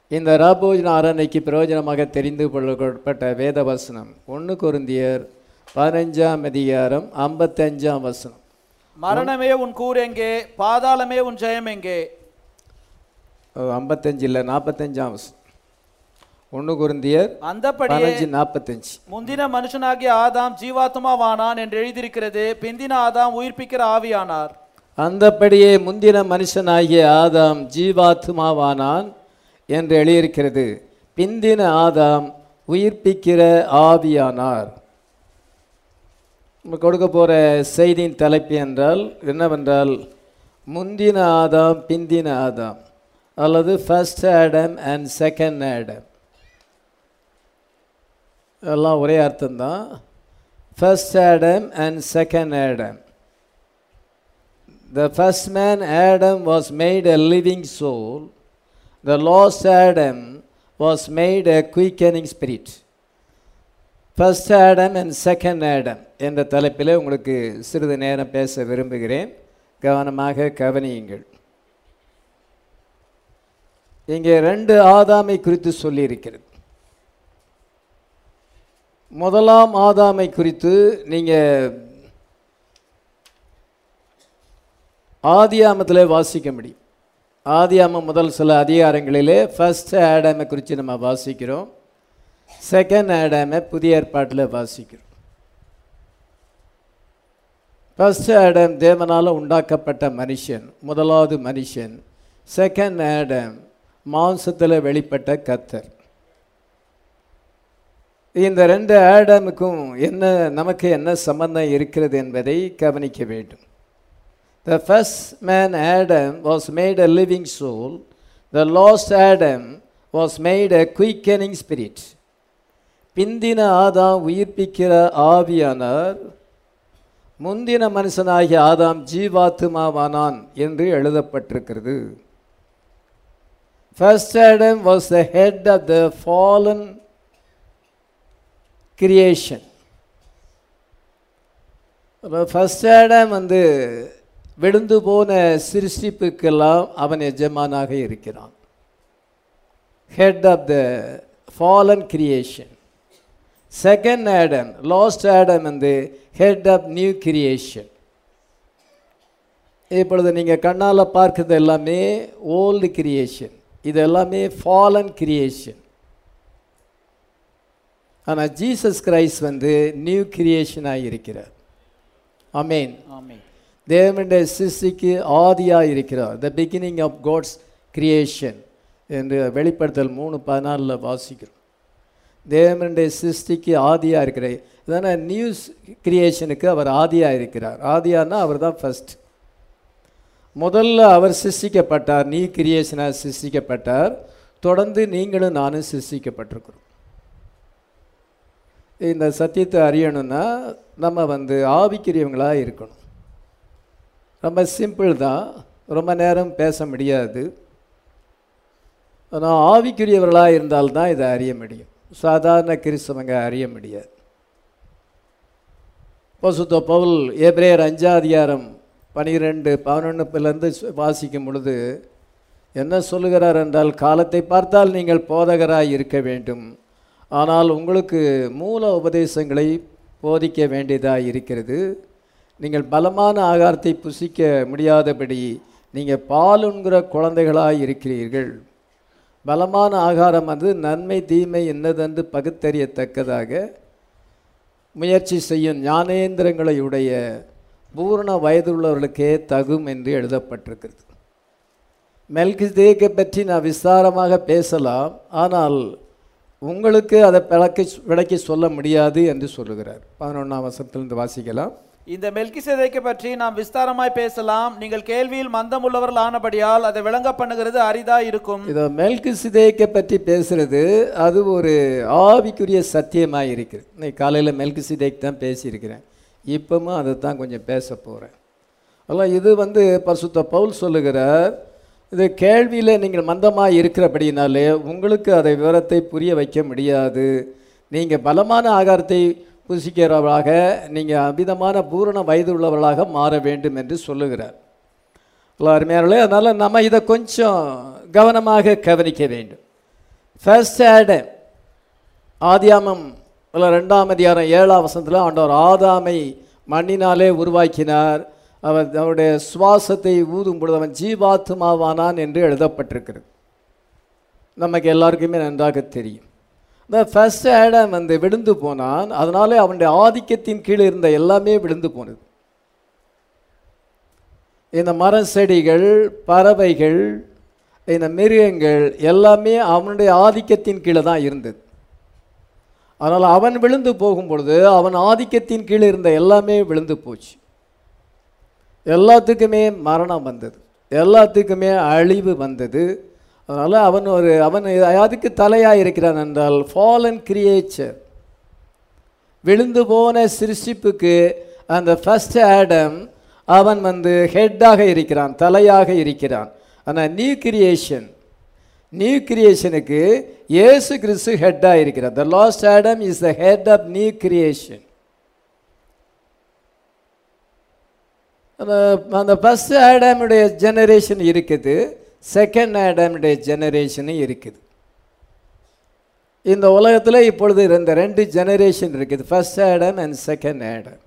இந்த ராபோஜன ஆராதனைக்கு பிரயோஜனமாக தெரிந்து கொள்ளப்பட்ட வேத வசனம் ஒன்று கொருந்தியர் பதினஞ்சாம் அதிகாரம் ஐம்பத்தஞ்சாம் வசனம் மரணமே உன் கூர் எங்கே பாதாளமே உன் ஜெயம் எங்கே ஐம்பத்தஞ்சு இல்லை நாற்பத்தஞ்சாம் வசனம் ஒன்று கொருந்தியர் அந்தப்படியே பதினஞ்சு நாற்பத்தஞ்சு முந்தின மனுஷனாகிய ஆதாம் ஜீவாத்மாவானான் என்று எழுதியிருக்கிறது பிந்தின ஆதாம் உயிர்ப்பிக்கிற ஆவியானார் அந்தப்படியே முந்தின மனுஷனாகிய ஆதாம் ஜீவாத்மாவானான் என்று எழுதியிருக்கிறது பிந்தின ஆதாம் உயிர்ப்பிக்கிற ஆவியானார் நம்ம கொடுக்க போகிற செய்தியின் தலைப்பு என்றால் என்னவென்றால் முந்தின ஆதாம் பிந்தின ஆதாம் அல்லது first Adam and second Adam எல்லாம் ஒரே அர்த்தம்தான் first Adam and second Adam The first man, Adam, was made a living soul. The lost Adam was made a quickening spirit. First Adam and second Adam என்ற தலைப்பில் உங்களுக்கு சிறிது நேரம் பேச விரும்புகிறேன் கவனமாக கவனியுங்கள் இங்கே ரெண்டு ஆதாமை குறித்து சொல்லியிருக்கிறது முதலாம் ஆதாமை குறித்து நீங்கள் ஆதியாமத்திலே வாசிக்க முடியும் ஆதியாமம் முதல் சில அதிகாரங்களிலே ஃபர்ஸ்ட் ஆடாமை குறித்து நம்ம வாசிக்கிறோம் செகண்ட் ஆடாமை புதிய ஏற்பாட்டில் வாசிக்கிறோம் ஃபர்ஸ்ட் ஆடம் தேவனால் உண்டாக்கப்பட்ட மனுஷன் முதலாவது மனுஷன் செகண்ட் ஆடம் மாம்சத்தில் வெளிப்பட்ட கத்தர் இந்த ரெண்டு ஆடமுக்கும் என்ன நமக்கு என்ன சம்பந்தம் இருக்கிறது என்பதை கவனிக்க வேண்டும் The first man, Adam, was made a living soul. The lost Adam was made a quickening spirit. பிந்தின ஆதாம் உயிர்ப்பிக்கிற ஆவியானார் முந்தின மனுஷனாகிய ஆதாம் ஜீவாத்துமாவானான் என்று எழுதப்பட்டிருக்கிறது first Adam was the head of the fallen creation first Adam வந்து விழுந்து போன சிருஷ்டிப்புக்கெல்லாம் அவன் எஜமானாக இருக்கிறான் head of the fallen creation second Adam last Adam வந்து ஹெட் ஆஃப் நியூ கிரியேஷன் இப்பொழுது நீங்கள் கண்ணால் பார்க்குறது எல்லாமே ஓல்டு கிரியேஷன் இது எல்லாமே ஃபாலன் கிரியேஷன் ஆனால் ஜீசஸ் கிரைஸ்ட் வந்து நியூ கிரியேஷனாக இருக்கிறார் அமேன் ஆமென் தேவனுடைய சிருஷ்டிக்கு ஆதியாக இருக்கிறார் the beginning of God's creation என்று வெளிப்படுத்தல் மூணு பதினாலில் வாசிக்கிறோம் தேவனுடைய சிருஷ்டிக்கு ஆதியாக இருக்கிற இதான நியூஸ் கிரியேஷனுக்கு அவர் ஆதியாக இருக்கிறார் ஆதியானா அவர் தான் ஃபஸ்ட் முதல்ல அவர் சிருஷ்டிக்கப்பட்டார் நியூ கிரியேஷனாக சிருஷ்டிக்கப்பட்டார் தொடர்ந்து நீங்களும் நானும் சிருஷ்டிக்கப்பட்டிருக்கிறோம் இந்த சத்தியத்தை அறியணும்னா நம்ம வந்து ஆவிக்குரியவங்களாக இருக்கணும் ரொம்ப சிம்பிள் தான் ரொம்ப நேரம் பேச முடியாது ஆனால் ஆவிக்குரியவர்களாக இருந்தால்தான் இதை அறிய முடியும் சாதாரண கிறிஸ்தவங்க அறிய முடியாது பசுத்த பவுல் ஏப்ரேயர் அஞ்சாதிகாரம் பனிரெண்டு பதினொன்றுலேருந்து வாசிக்கும் பொழுது என்ன சொல்லுகிறார் என்றால் காலத்தை பார்த்தால் நீங்கள் போதகராய் இருக்க வேண்டும் ஆனால் உங்களுக்கு மூல உபதேசங்களை போதிக்க வேண்டியதாக இருக்கிறது நீங்கள் பலமான ஆகாரத்தை புசிக்க முடியாதபடி நீங்கள் பாலுண்கிற குழந்தைகளாக இருக்கிறீர்கள் பலமான ஆகாரம் அது நன்மை தீமை என்னதென்று பகுத்தறியத்தக்கதாக முயற்சி செய்யும் ஞானேந்திரங்களை உடைய பூரண வயதுள்ளவர்களுக்கே தகும் என்று எழுதப்பட்டிருக்கிறது மெல்கிதேக்கை பற்றி நான் விஸ்தாரமாக பேசலாம் ஆனால் உங்களுக்கு அதை விளக்கி விளக்கி சொல்ல முடியாது என்று சொல்லுகிறார் பதினொன்றாம் வசத்திலிருந்து வாசிக்கலாம் இந்த மெல்கிசேதேக்கை பற்றி நாம் விஸ்தாரமாய் பேசலாம் நீங்கள் கேள்வியில் மந்தம் உள்ளவர்கள் ஆனபடியால் அதை விளங்க பண்ணுகிறது அரிதா இருக்கும் இதை மெல்கு சிதேக்கை பற்றி பேசுறது அது ஒரு ஆவிக்குரிய சத்தியமாக இருக்குது இன்னைக்கு காலையில் மெல்கு சிதேக் தான் பேசியிருக்கிறேன் இப்பவும் அதை தான் கொஞ்சம் பேச போகிறேன் அதெல்லாம் இது வந்து பரிசுத்த பவுல் சொல்லுகிறார் இது கேள்வியில் நீங்கள் மந்தமாக இருக்கிறபடினாலே உங்களுக்கு அதை விவரத்தை புரிய வைக்க முடியாது நீங்கள் பலமான ஆகாரத்தை புசிக்கிறவர்களாக நீங்கள் அமிதமான பூரண வயது உள்ளவர்களாக மாற வேண்டும் என்று சொல்லுகிறார் அருமையார்களே அதனால் நம்ம இதை கொஞ்சம் கவனமாக கவனிக்க வேண்டும் ஃபர்ஸ்ட் ஆடம் ஆதியாமம் இல்லை ரெண்டாம் அதிகாரம் ஏழாம் வசனத்தில் ஆண்டவர் ஆதாமை மண்ணினாலே உருவாக்கினார் அவன் அவருடைய சுவாசத்தை ஊதும் பொழுது அவன் ஜீவாத்மாவானான் என்று எழுதப்பட்டிருக்கிறது நமக்கு எல்லாருக்குமே நன்றாக தெரியும் இந்த ஃபர்ஸ்ட் ஆடம் வந்து விழுந்து போனான் அதனாலே அவனுடைய ஆதிக்கத்தின் கீழே இருந்த எல்லாமே விழுந்து போனது இந்த மர செடிகள் பறவைகள் இந்த மிருகங்கள் எல்லாமே அவனுடைய ஆதிக்கத்தின் கீழே தான் இருந்தது அதனால் அவன் விழுந்து போகும் பொழுது அவன் ஆதிக்கத்தின் கீழே இருந்த எல்லாமே விழுந்து போச்சு எல்லாத்துக்குமே மரணம் வந்தது எல்லாத்துக்குமே அழிவு வந்தது அதனால் அவன் ஒரு அவன் அதுக்கு தலையாக இருக்கிறான் என்றால் ஃபாலன் கிரியேச்சர் விழுந்து போன சிருஷ்டிப்புக்கு அந்த ஃபர்ஸ்ட் ஆடம் அவன் வந்து ஹெட்டாக இருக்கிறான் தலையாக இருக்கிறான் ஆனால் நியூ கிரியேஷன் நியூ கிரியேஷனுக்கு இயேசு கிறிஸ்து ஹெட்டாக இருக்கிறார் the last Adam is the head of new creation அந்த அந்த ஃபஸ்ட் ஆடாமுடைய ஜெனரேஷன் இருக்குது செகண்ட் ஆடாமுடைய ஜெனரேஷனும் இருக்குது இந்த உலகத்தில் இப்பொழுது இந்த ரெண்டு ஜெனரேஷன் இருக்குது first Adam and second Adam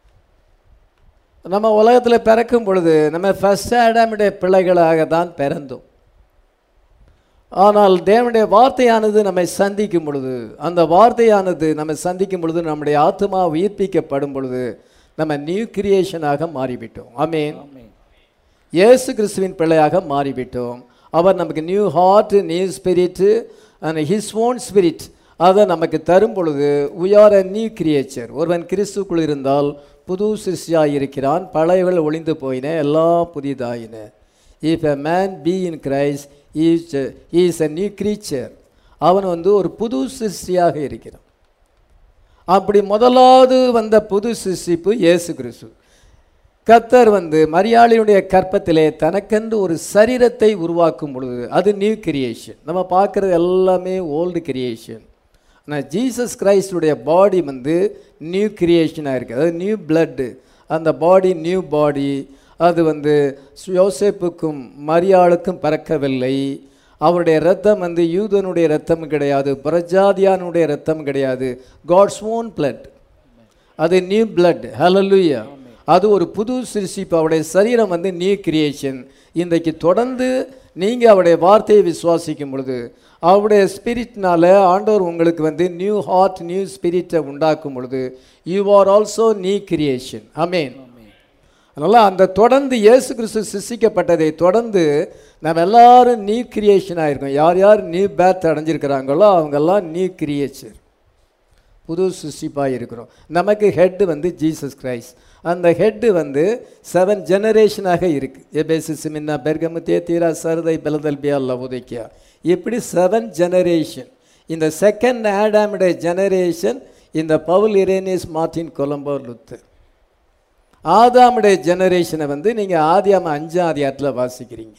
நம்ம உலகத்தில் பிறக்கும் பொழுது நம்ம ஃபர்ஸ்ட் ஆடாமுடைய பிள்ளைகளாக தான் பிறந்தோம் ஆனால் தேவனுடைய வார்த்தையானது நம்மை சந்திக்கும் பொழுது அந்த வார்த்தையானது நம்மை சந்திக்கும் பொழுது நம்முடைய ஆத்மா உயிர்ப்பிக்கப்படும் பொழுது நம்ம நியூ கிரியேஷனாக மாறிவிட்டோம் ஆமீன் இயேசு கிறிஸ்துவின் பிள்ளையாக மாறிவிட்டோம் அவர் நமக்கு new heart new spirit and his own spirit அதை நமக்கு தரும் பொழுது we are a new creature ஒருவன் கிறிஸ்துக்குள் இருந்தால் புது சிருஷ்டியாக இருக்கிறான் பழையவள் ஒளிந்து போயின எல்லாம் புதிதாயின if a man be in Christ is is a new creature அவன் வந்து ஒரு புது சிருஷ்டியாக இருக்கிறான் அப்படி முதலாவது வந்த புது சிருஷ்டிப்பு இயேசு கிறிஸ்து கத்தர் வந்து மரியாளியுடைய கற்பத்திலே தனக்கென்று ஒரு சரீரத்தை உருவாக்கும் பொழுது அது நியூ கிரியேஷன் நம்ம பார்க்குறது எல்லாமே ஓல்டு கிரியேஷன் ஆனால் ஜீசஸ் கிரைஸ்டுடைய பாடி வந்து நியூ கிரியேஷனாக இருக்குது அது நியூ பிளட்டு அந்த பாடி நியூ பாடி அது வந்து யோசேப்புக்கும் மரியாளுக்கும் பறக்கவில்லை அவருடைய ரத்தம் வந்து யூதனுடைய ரத்தம் கிடையாது பிரஜாதியானுடைய ரத்தம் கிடையாது காட்ஸ் ஓன் பிளட் அது நியூ பிளட் ஹலலுயா அது ஒரு புது சிருஷ்டிப்பு அவருடைய சரீரம் வந்து நியூ கிரியேஷன் இன்றைக்கு தொடர்ந்து நீங்கள் அவருடைய வார்த்தையை விசுவாசிக்கும் பொழுது அவருடைய ஸ்பிரிட்னால ஆண்டவர் உங்களுக்கு வந்து நியூ ஹார்ட் நியூ ஸ்பிரிட்டை உண்டாக்கும் பொழுது you are also new creation amen அதனால் அந்த தொடர்ந்து இயேசு கிறிஸ்து சிருஷ்டிக்கப்பட்டதை தொடர்ந்து நம்ம எல்லாரும் நியூ கிரியேஷனாக இருக்கோம் யார் யார் நியூ பேத் அடைஞ்சிருக்கிறாங்களோ அவங்கெல்லாம் நியூ கிரியேச்சர் புது சிருஷ்டிப்பாக இருக்கிறோம் நமக்கு ஹெட்டு வந்து ஜீசஸ் கிரைஸ்ட் அந்த ஹெட்டு வந்து செவன் ஜெனரேஷனாக இருக்குது எபேசு சிமின்னா பெர்கமுத்தே தீரா சரதை பெலதல்பியா லவுதைக்கியா இப்படி செவன் ஜெனரேஷன் இந்த செகண்ட் ஆடாமுடைய ஜெனரேஷன் இந்த Paul Irenaeus Martin Columba Luther ஆதாமுடைய ஜெனரேஷனை வந்து நீங்கள் ஆதியாம அஞ்சாம் அதிகாரத்தில் வாசிக்கிறீங்க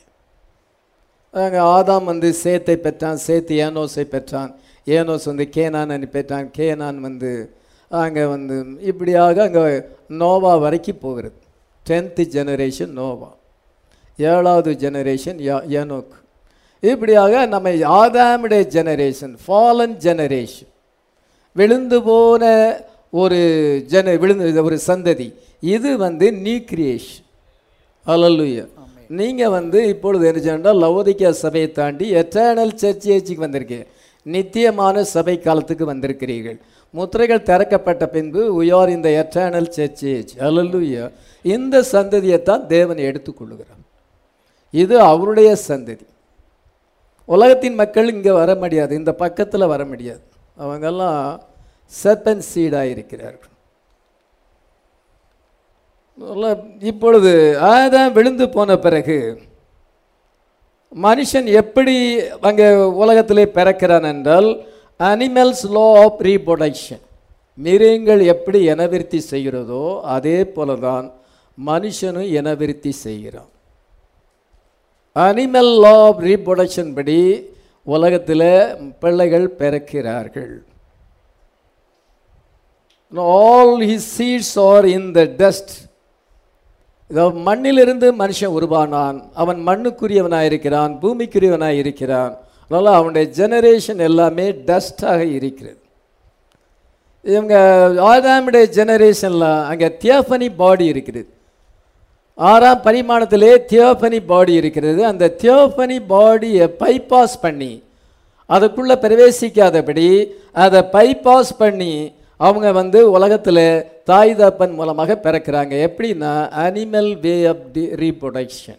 அங்கே ஆதாம் வந்து சேத்தை பெற்றான் சேத்து ஏனோஸை பெற்றான் ஏனோஸ் வந்து கேனான் பெற்றான் கேனான் வந்து அங்கே வந்து இப்படியாக அங்கே நோவா வரைக்கும் போகிறது டென்த்து ஜெனரேஷன் நோவா ஏழாவது ஜெனரேஷன் ஏனோக் இப்படியாக நம்ம ஆதாமுடைய ஜெனரேஷன் ஃபாலன் ஜெனரேஷன் விழுந்து போன ஒரு ஜன விழுந்து ஒரு சந்ததி இது வந்து நியூ கிரியேஷன் அலல்லுயா நீங்கள் வந்து இப்பொழுது என்ன சொன்னால் லவோதிக்கா சபையை தாண்டி எட்டர்னல் சர்ச் ஏஜுக்கு வந்திருக்கீங்க நித்தியமான சபை காலத்துக்கு வந்திருக்கிறீர்கள் முத்திரைகள் திறக்கப்பட்ட பின்பு உயார் இந்த எட்டர்னல் சர்ச் ஏஜ் அலல்லுயா இந்த சந்ததியைத்தான் தேவன் எடுத்துக்கொள்ளுகிறார் இது அவருடைய சந்ததி உலகத்தின் மக்கள் இங்கே வர முடியாது இந்த பக்கத்தில் வர முடியாது அவங்கெல்லாம் செப்பன் சீடாக இருக்கிறார்கள் இப்பொழுது ஆதான் விழுந்து போன பிறகு மனுஷன் எப்படி அங்கே உலகத்திலே பிறக்கிறான் என்றால் அனிமல்ஸ் லா ஆஃப் ரீப்ரொடக்ஷன் மிருகங்கள் எப்படி இனவிருத்தி செய்கிறதோ அதே போல தான் மனுஷனும் இனவிருத்தி செய்கிறான் அனிமல் லா ஆஃப் ரீப்ரொடக்ஷன் படி உலகத்தில் பிள்ளைகள் பிறக்கிறார்கள் all his seeds are in the dust மண்ணிலிருந்து மனுஷன் உருவானான் அவன் மண்ணுக்குரியவனாக இருக்கிறான் பூமிக்குரியவனாக இருக்கிறான் அதனால் அவனுடைய ஜெனரேஷன் எல்லாமே டஸ்டாக இருக்கிறது இவங்க ஆதாமுடைய ஜெனரேஷனில் அங்கே தியோஃபனி பாடி இருக்குது ஆறாம் பரிமாணத்திலே தியோஃபனி பாடி இருக்கிறது அந்த தியோஃபனி பாடியை பைபாஸ் பண்ணி அதுக்குள்ளே பிரவேசிக்காதபடி அதை பைபாஸ் பண்ணி அவங்க வந்து உலகத்தில் தாய் தப்பன் மூலமாக பிறக்கிறாங்க எப்படின்னா animal way of the reproduction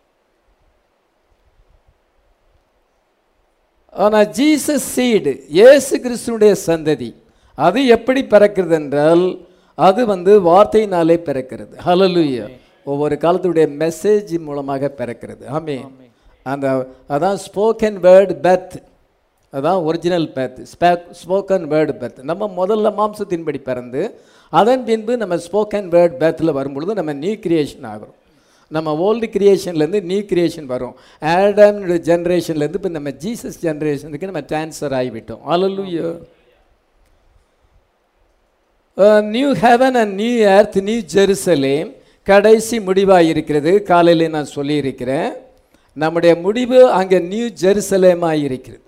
ஆனால் ஜீசஸ் சீடு இயேசு கிறிஸ்துனுடைய சந்ததி அது எப்படி பிறக்கிறது என்றால் அது வந்து வார்த்தையினாலே பிறக்கிறது ஹalleluya ஒவ்வொரு காலத்துடைய மெசேஜ் மூலமாக பிறக்கிறது ஆமே அந்த அதான் ஸ்போக்கன் வேர்டு பெர்த் அதான் original birth spoken word birth நம்ம முதல்ல மாம்சத்தின்படி பிறந்து அதன் பின்பு நம்ம ஸ்போக்கன் வேர்ட் பெர்த்தில் வரும்பொழுது நம்ம நியூ கிரியேஷன் ஆகிறோம் நம்ம ஓல்டு கிரியேஷன்லேருந்து நியூ கிரியேஷன் வரும் ஆடம் ஜென்ரேஷன்லேருந்து இப்போ நம்ம ஜீசஸ் ஜென்ரேஷனுக்கு நம்ம ட்ரான்ஸ்ஃபர் ஆகிவிட்டோம் hallelujah new heaven and new earth new Jerusalem கடைசி முடிவாக இருக்கிறது காலையில் நான் சொல்லியிருக்கிறேன் நம்முடைய முடிவு அங்கே நியூ ஜெருசலேமாக இருக்கிறது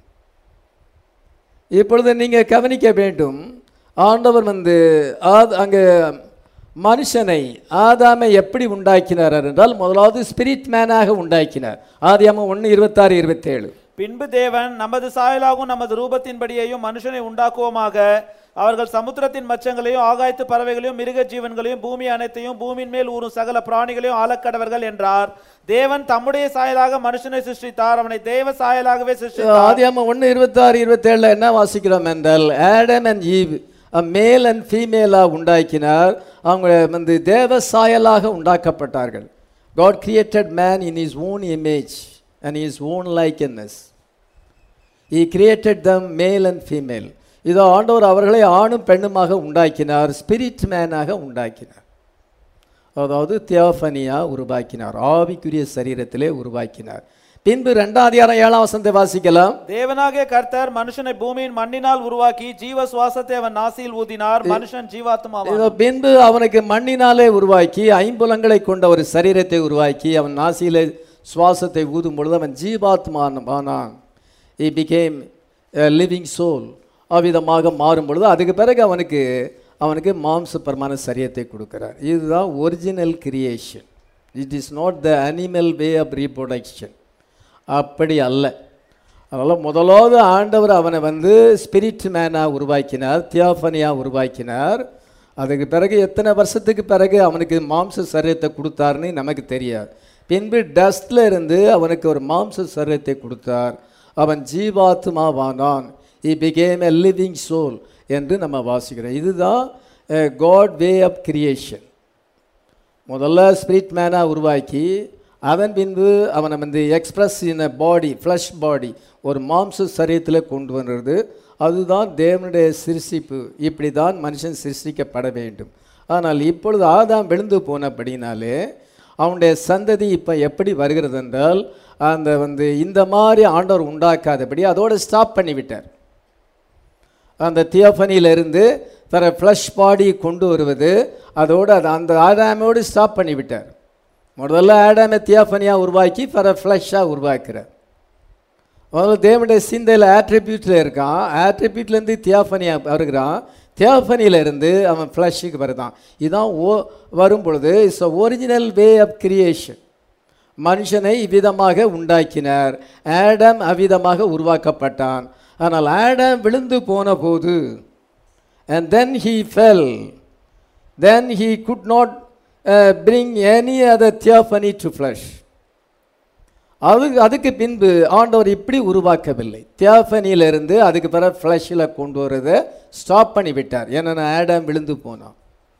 இப்பொழுது நீங்கள் கவனிக்க வேண்டும் ஆண்டவர் வந்து ஆத் அங்கே மனுஷனை ஆதாமை எப்படி உண்டாக்கினார் என்றால் முதலாவது ஸ்பிரிட் மேனாக உண்டாக்கினார் ஆதியாமம் ஒன்று இருபத்தாறு இருபத்தேழு பின்பு தேவன் நமது சாயலாகவும் நமது ரூபத்தின்படியையும் மனுஷனை உண்டாக்குவோமாக அவர்கள் சமுத்திரத்தின் மச்சங்களையும் ஆகாயத்து பறவைகளையும் மிருக ஜீவன்களையும் பூமி அனைத்தையும் பூமியின் மேல் ஊறும் சகல பிராணிகளையும் ஆளக்கடவர்கள் என்றார் தேவன் தம்முடைய சாயலாக மனுஷனை சிருஷ்டித்தார் அவனை தேவ சாயலாகவே சிருஷ்டித்தார் ஆதியாமம் ஒன்று இருபத்தாறு இருபத்தேழில் என்ன வாசிக்கிறோம் என்றால் Adam and Eve male and ஃபீமேலாக உண்டாக்கினார் அவங்க வந்து தேவ சாயலாக உண்டாக்கப்பட்டார்கள் God created man in his own image and his own likeness he created them male and female இதோ ஆண்டவர் அவர்களை ஆணும் பெண்ணுமாக உண்டாக்கினார் ஸ்பிரிட் மேனாக உண்டாக்கினார் அதாவது தியோஃபனியாக உருவாக்கினார் ஆவிக்குரிய சரீரத்திலே உருவாக்கினார் பின்பு ரெண்டாம் அதிகாரம் ஏழாம் வசனத்தை வாசிக்கலாம் தேவனாகிய கர்த்தர் மனுஷனை பூமியின் மண்ணினால் உருவாக்கி ஜீவ சுவாசத்தை அவன் நாசியில் ஊதினார் மனுஷன் ஜீவாத்மாவான் இதோ பின்பு அவனுக்கு மண்ணினாலே உருவாக்கி ஐம்புலங்களை கொண்ட ஒரு சரீரத்தை உருவாக்கி அவன் நாசியிலே சுவாசத்தை ஊதும் பொழுது அவன் ஜீவாத்மானான் இ பிகேம் லிவிங் சோல் அவ்விதமாக மாறும் பொழுது அதுக்கு பிறகு அவனுக்கு அவனுக்கு மாம்சபரமான சரியத்தை கொடுக்கிறார் இதுதான் original creation it is not the animal way of reproduction அப்படி அல்ல அதனால் முதலாவது ஆண்டவர் அவனை வந்து ஸ்பிரிட் மேனாக உருவாக்கினார் தியாஃபனியாக உருவாக்கினார் அதுக்கு பிறகு எத்தனை வருஷத்துக்கு பிறகு அவனுக்கு மாம்ச சரீரத்தை கொடுத்தாருன்னு நமக்கு தெரியாது பின்பு டஸ்ட்ல இருந்து அவனுக்கு ஒரு மாம்ச சரீரத்தை கொடுத்தார் அவன் ஜீவாத்மாவானான் he became a living soul என்று நம்ம வாசிக்கிறோம் இதுதான் காட் வே ஆஃப் கிரியேஷன் முதல்ல ஸ்பிரிட் மேனாக உருவாக்கி அதன் பின்பு அவனை வந்து express in a body flush பாடி ஒரு மாம்ச சரீரத்தில் கொண்டு வர்றது அதுதான் தேவனுடைய சிருஷ்டிப்பு இப்படி தான் மனுஷன் சிருஷ்டிக்கப்பட வேண்டும் ஆனால் இப்பொழுது ஆதாம் விழுந்து போனபடினாலே அவனுடைய சந்ததி இப்போ எப்படி வருகிறது என்றால் அந்த வந்து இந்த மாதிரி ஆண்டவர் உண்டாக்காதபடி அதோடு ஸ்டாப் பண்ணிவிட்டார் அந்த தியோஃபனியிலிருந்து தர ஃப்ளஷ் பாடி கொண்டு வருவது அதோடு அது அந்த ஆடாமோடு ஸ்டாப் பண்ணிவிட்டார் முதல்ல ஆடாமை தியோஃபனியாக உருவாக்கி பிற ஃப்ளஷ்ஷாக உருவாக்குறார் முதல்ல தேவனுடைய சிந்தையில் ஆட்ரிபியூட்டில் இருக்கான் ஆட்ரிபியூட்லேருந்து தியோஃபனியாக வருகிறான் தியோஃபனியிலிருந்து அவன் ஃப்ளஷுக்கு வருதான் இதான் ஓ வரும் பொழுது it's a original way of creation மனுஷனை இவ்விதமாக உண்டாக்கினார் ஆடம் அவ்விதமாக உருவாக்கப்பட்டான் ஆனால் ஆடம் விழுந்து போன போது and then he fell then he could not bring any other theophany to flesh அது அதுக்கு பின்பு ஆண்டவர் இப்படி உருவாக்கவில்லை தியோஃபனியிலிருந்து அதுக்கு பிறகு ஃப்ளஷில் கொண்டு வரதை ஸ்டாப் பண்ணி விட்டார் ஏன்னா ஆடம் விழுந்து போனான்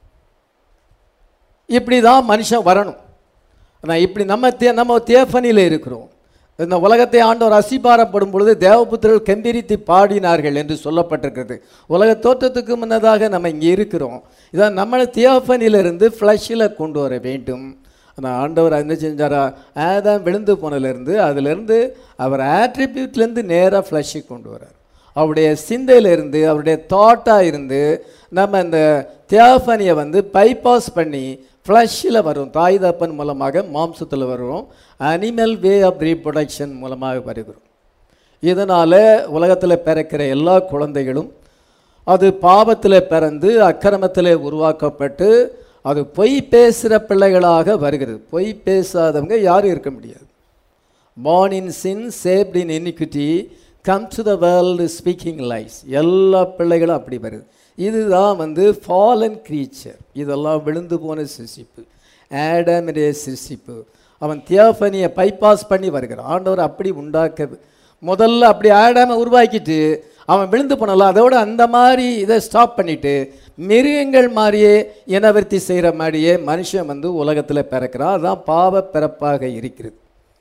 இப்படி தான் மனுஷன் வரணும் ஆனால் இப்படி நம்ம தே நம்ம தேஃபனியில் இருக்கிறோம் இந்த உலகத்தை ஆண்டவர் அசிபாரப்படும் பொழுது தேவபுத்திரர்கள் கெம்பிரித்து பாடினார்கள் என்று சொல்லப்பட்டிருக்கிறது உலக தோற்றத்துக்கு முன்னதாக நம்ம இங்கே இருக்கிறோம் இதான் நம்மளை தியோஃபனிலிருந்து ஃப்ளஷில் கொண்டு வர வேண்டும் ஆனால் ஆண்டவர் என்ன செஞ்சாரா ஆதாம் விழுந்து போனதுலேருந்து அதிலிருந்து அவர் ஆட்ரிபியூட்லேருந்து நேராக ஃப்ளஷுக்கு கொண்டு வரார் அவருடைய சிந்தையிலிருந்து அவருடைய தாட்டாக இருந்து நம்ம இந்த தியாஃபனியை வந்து பைபாஸ் பண்ணி ஃப்ளஷில் வரும் தாய் தப்பன் மூலமாக மாம்சத்தில் வரும் அனிமல் வே ஆஃப் ரீப்ரொடக்ஷன் மூலமாக வருகிறோம் இதனால் உலகத்தில் பிறக்கிற எல்லா குழந்தைகளும் அது பாவத்தில் பிறந்து அக்கிரமத்தில் உருவாக்கப்பட்டு அது பொய் பேசுகிற பிள்ளைகளாக வருகிறது பொய் பேசாதவங்க யாரும் இருக்க முடியாது born in sin saved in iniquity come to the world speaking lies எல்லா பிள்ளைகளும் அப்படி வருது இதுதான் வந்து ஃபாலன் creature இதெல்லாம் விழுந்து போன சிருஷ்டிப்பு ஆடமுடைய சிருஷ்டிப்பு அவன் தியோஃபனியை பைபாஸ் பண்ணி வருகிறான் ஆண்டவர் அப்படி உண்டாக்க முதல்ல அப்படி ஆடாம உருவாக்கிட்டு அவன் விழுந்து போனல அதோட அந்த மாதிரி இதை ஸ்டாப் பண்ணிட்டு மிருகங்கள் மாதிரியே இனவர்த்தி செய்கிற மாதிரியே மனுஷன் வந்து உலகத்தில் பிறக்கிறான் அதான் பாவ பிறப்பாக இருக்கிறது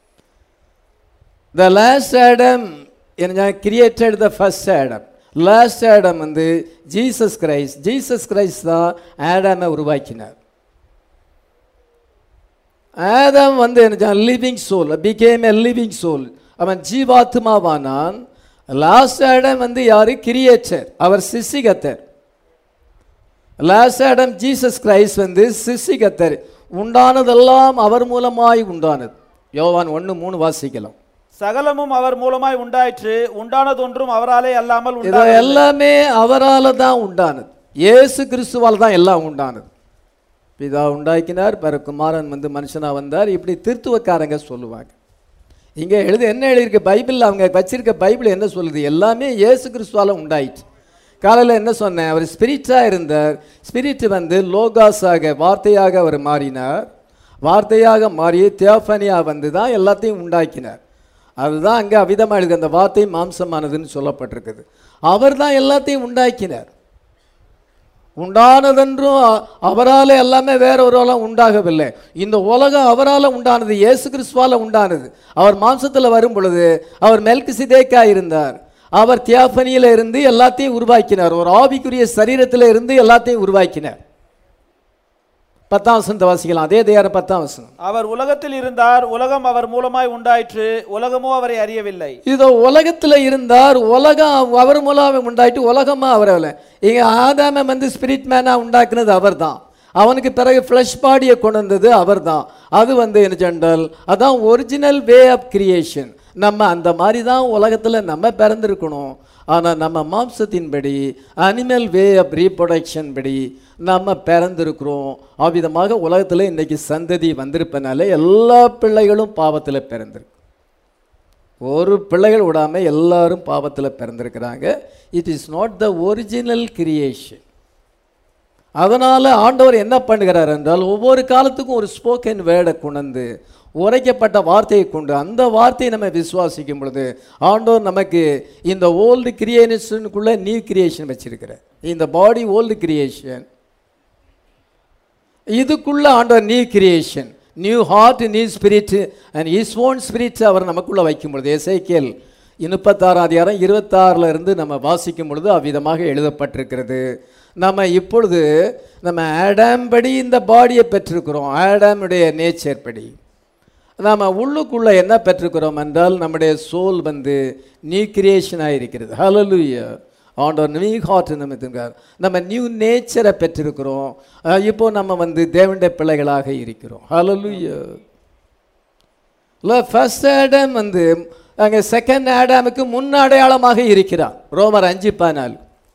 த லாஸ்ட் ஆடம் என்ன created the first Adam last Adam வந்து ஜீசஸ் கிரைஸ்ட் ஜீசஸ் கிரைஸ்ட் தான் ஆடாமை உருவாக்கினார் ஆதம் வந்து என்ன living soul became a living soul அவன் ஜீவாத்மாவானான் லாஸ்ட் ஆடம் வந்து யாரு கிரியேட்டர் அவர் சிசிகத்தர் லாஸ்ட் ஆடம் ஜீசஸ் கிரைஸ்ட் வந்து சிசிகத்தர் உண்டானதெல்லாம் அவர் மூலமாய் உண்டானது யோவான் ஒன்று மூணு வாசிக்கலாம் சகலமும் அவர் மூலமாய் உண்டாயிற்று உண்டானதொன்றும் அவராலே அல்லாமல் இது உண்டானது எல்லாமே அவரால் தான் உண்டானது இயேசு கிறிஸ்துவால் தான் எல்லாம் உண்டானது பிதா உண்டாக்கினார் பிற குமாரன் வந்து மனுஷனா வந்தார் இப்படி திருத்துவக்காரங்க சொல்லுவாங்க இங்கே எழுது என்ன எழுதியிருக்கு பைபிளில் அவங்க வச்சிருக்க பைபிள் என்ன சொல்லுது எல்லாமே இயேசு கிறிஸ்துவால் உண்டாயிற்று காலையில் என்ன சொன்னேன் அவர் ஸ்பிரிட்டாக இருந்தார் ஸ்பிரிட் வந்து லோகாஸாக வார்த்தையாக அவர் மாறினார் வார்த்தையாக மாறி தியோஃபனியா வந்து தான் எல்லாத்தையும் உண்டாக்கினார் அதுதான் அங்கே அவிதமாக எழுது அந்த வார்த்தை மாம்சமானதுன்னு சொல்லப்பட்டிருக்குது அவர் தான் எல்லாத்தையும் உண்டாக்கினார் உண்டானதென்றும் அ- அவராலே எல்லாமே வேற ஒருவரால் உண்டாகவில்லை இந்த உலகம் அவரால் உண்டானது இயேசு கிறிஸ்துவால உண்டானது அவர் மாம்சத்தில் வரும் பொழுது அவர் மெல்கு சிதேக்கா இருந்தார் அவர் தியாபனியில இருந்து எல்லாத்தையும் உருவாக்கினார் ஒரு ஆவிக்குரிய சரீரத்தில் இருந்து எல்லாத்தையும் உருவாக்கினார் பத்தாம் வசனத்தை வாசிக்கலாம் அதே தேயாரம் பத்தாம் வசனம் அவர் உலகத்தில் இருந்தார் உலகம் அவர் மூலமாய் உண்டாயிற்று உலகமோ அவரை அறியவில்லை இதோ உலகத்தில் இருந்தார் உலகம் அவர் மூலம் உண்டாயிட்டு உலகமா அவரவில்லை இங்கே ஆதாம வந்து ஸ்பிரிட் மேனாக உண்டாக்குனது அவர் தான் அவனுக்கு பிறகு ஃப்ளஷ் பாடியை கொண்டு வந்தது அவர் தான் அது வந்து என்ன ஜெண்டல் அதான் ஒரிஜினல் வே ஆஃப் கிரியேஷன் நம்ம அந்த மாதிரி தான் உலகத்தில் நம்ம பிறந்திருக்கணும் ஆனால் நம்ம மாம்சத்தின்படி அனிமல் வே ஆஃப் ரீப்ரொடக்ஷன் படி நம்ம பிறந்திருக்கிறோம் அவ்விதமாக உலகத்தில் இன்னைக்கு சந்ததி வந்திருப்பனால எல்லா பிள்ளைகளும் பாவத்தில் பிறந்திருக்கு ஒரு பிள்ளைகள் விடாம எல்லாரும் பாவத்தில் பிறந்திருக்கிறாங்க it is not the original creation அதனால் ஆண்டவர் என்ன பண்ணுகிறார் என்றால் ஒவ்வொரு காலத்துக்கும் ஒரு ஸ்போக்கன் வேர்டை கொண்டு உரைக்கப்பட்ட வார்த்தையை கொண்டு அந்த வார்த்தையை நம்ம விசுவாசிக்கும் பொழுது ஆண்டவர் நமக்கு இந்த ஓல்டு கிரியேஷனுக்குள்ளே நியூ கிரியேஷன் வச்சிருக்கிறார் இந்த பாடி ஓல்டு கிரியேஷன் இதுக்குள்ள ஆண்டவர் new creation new heart new spirit and his own spirit அவர் நமக்குள்ள வைக்கும் பொழுது எசைக்கேல் முப்பத்தாறாம் அதிகாரம் இருபத்தாறுல இருந்து நம்ம வாசிக்கும் பொழுது அவ்விதமாக எழுதப்பட்டிருக்கிறது நம்ம இப்பொழுது நம்ம ஆடாம் படி இந்த பாடியை பெற்றிருக்கிறோம் ஆடாமுடைய நேச்சர் படி நாம் உள்ளுக்குள்ளே என்ன பெற்றுக்கிறோம் என்றால் நம்முடைய சோல் வந்து நியூ கிரியேஷனாக இருக்கிறது ஹalleluya ஆண்டவர் நியூ ஹார்ட் நம்ம நம்ம நியூ நேச்சரை பெற்றிருக்கிறோம் அஹ் இப்போ நம்ம வந்து தேவனுடைய பிள்ளைகளாக இருக்கிறோம் ஹalleluya இல்லை ஃபர்ஸ்ட் ஆடம் வந்து அங்கே செகண்ட் ஆடாமுக்கு முன் அடையாளமாக இருக்கிறார் ரோமர் அஞ்சு பதினாலு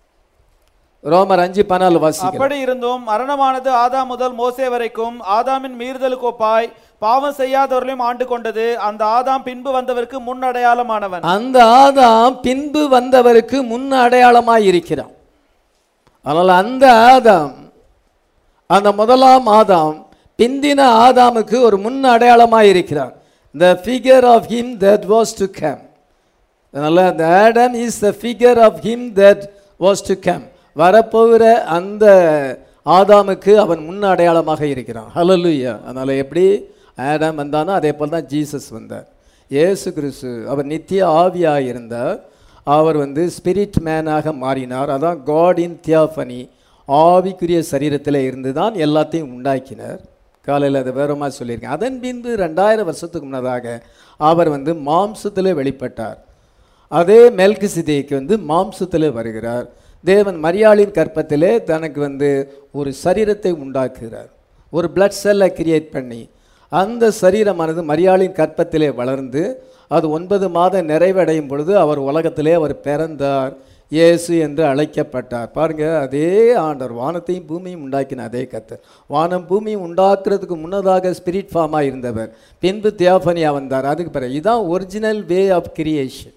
ரோமர் அஞ்சு பதினாலு வாசிக்கிறோம் அப்படி இருந்தும் மரணமானது ஆதாம் முதல் மோசே வரைக்கும் ஆதாமின் மீறுதலுக்கு ஒப்பாய் பாவம் செய்யாதவர்களையும் ஆண்டு கொண்டது அந்த ஆதாம் பின்பு வந்தவருக்கு முன் அடையாளமானவன் அந்த ஆதாம் பின்பு வந்தவருக்கு முன் அடையாளமாய் இருக்கிறான் அதனால் அந்த ஆதாம் அந்த முதலாம் ஆதாம் பிந்தின ஆதாமுக்கு ஒரு முன் அடையாளமாய் இருக்கிறான் the figure of him that was to come அதனால் அந்த Adam is the figure of him that was to come வரப்போகிற அந்த ஆதாமுக்கு அவன் முன் அடையாளமாக இருக்கிறான் ஹalleluya அதனால் எப்படி ஆடம் வந்தானோ அதே போல் தான் ஜீசஸ் வந்தார் இயேசு கிறிஸ்து அவர் நித்திய ஆவியாக இருந்தார் அவர் வந்து ஸ்பிரிட் மேனாக மாறினார் அதான் காட் இன் தியாஃபனி ஆவிக்குரிய சரீரத்தில் இருந்து தான் எல்லாத்தையும் உண்டாக்கினார் காலையில் அதை வேறமாக சொல்லியிருக்கேன் அதன் பின்பு ரெண்டாயிரம் வருஷத்துக்கு முன்னதாக அவர் வந்து மாம்சத்திலே வெளிப்பட்டார் அதே மெல்கு வந்து மாம்சத்திலே வருகிறார் தேவன் மரியாளின் கற்பத்திலே தனக்கு வந்து ஒரு சரீரத்தை உண்டாக்குகிறார் ஒரு பிளட் செல்லை கிரியேட் பண்ணி அந்த சரீரமானது மரியாளின் கற்பத்திலே வளர்ந்து அது ஒன்பது மாதம் நிறைவடையும் பொழுது அவர் உலகத்திலே அவர் பிறந்தார் இயேசு என்று அழைக்கப்பட்டார் பாருங்க அதே ஆண்டவர் வானத்தையும் பூமியும் உண்டாக்கின அதே கத்தர் வானம் பூமியும் உண்டாக்குறதுக்கு முன்னதாக ஸ்பிரிட் ஃபார்மாக இருந்தவர் பின்பு தியாபனியா வந்தார் அதுக்கு பிறகு இதுதான் ஒரிஜினல் வே ஆஃப் கிரியேஷன்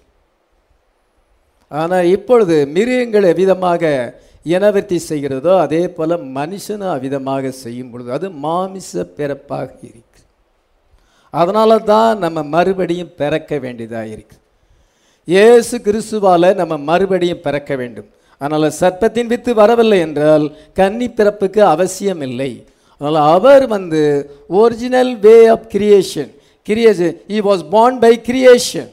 ஆனால் இப்பொழுது மிருகங்கள் எவ்விதமாக இனவர்த்தி செய்கிறதோ அதே போல மனுஷனும் அவ்விதமாக செய்யும் பொழுது அது மாமிச பிறப்பாக இருக்கு அதனால தான் நம்ம மறுபடியும் பிறக்க வேண்டியதாக இருக்கு இயேசு கிறிஸ்துவால நம்ம மறுபடியும் பிறக்க வேண்டும் அதனால் சர்ப்பத்தின் வித்து வரவில்லை என்றால் கன்னி பிறப்புக்கு அவசியம் இல்லை அதனால் அவர் வந்து original way of creation creation he was born by creation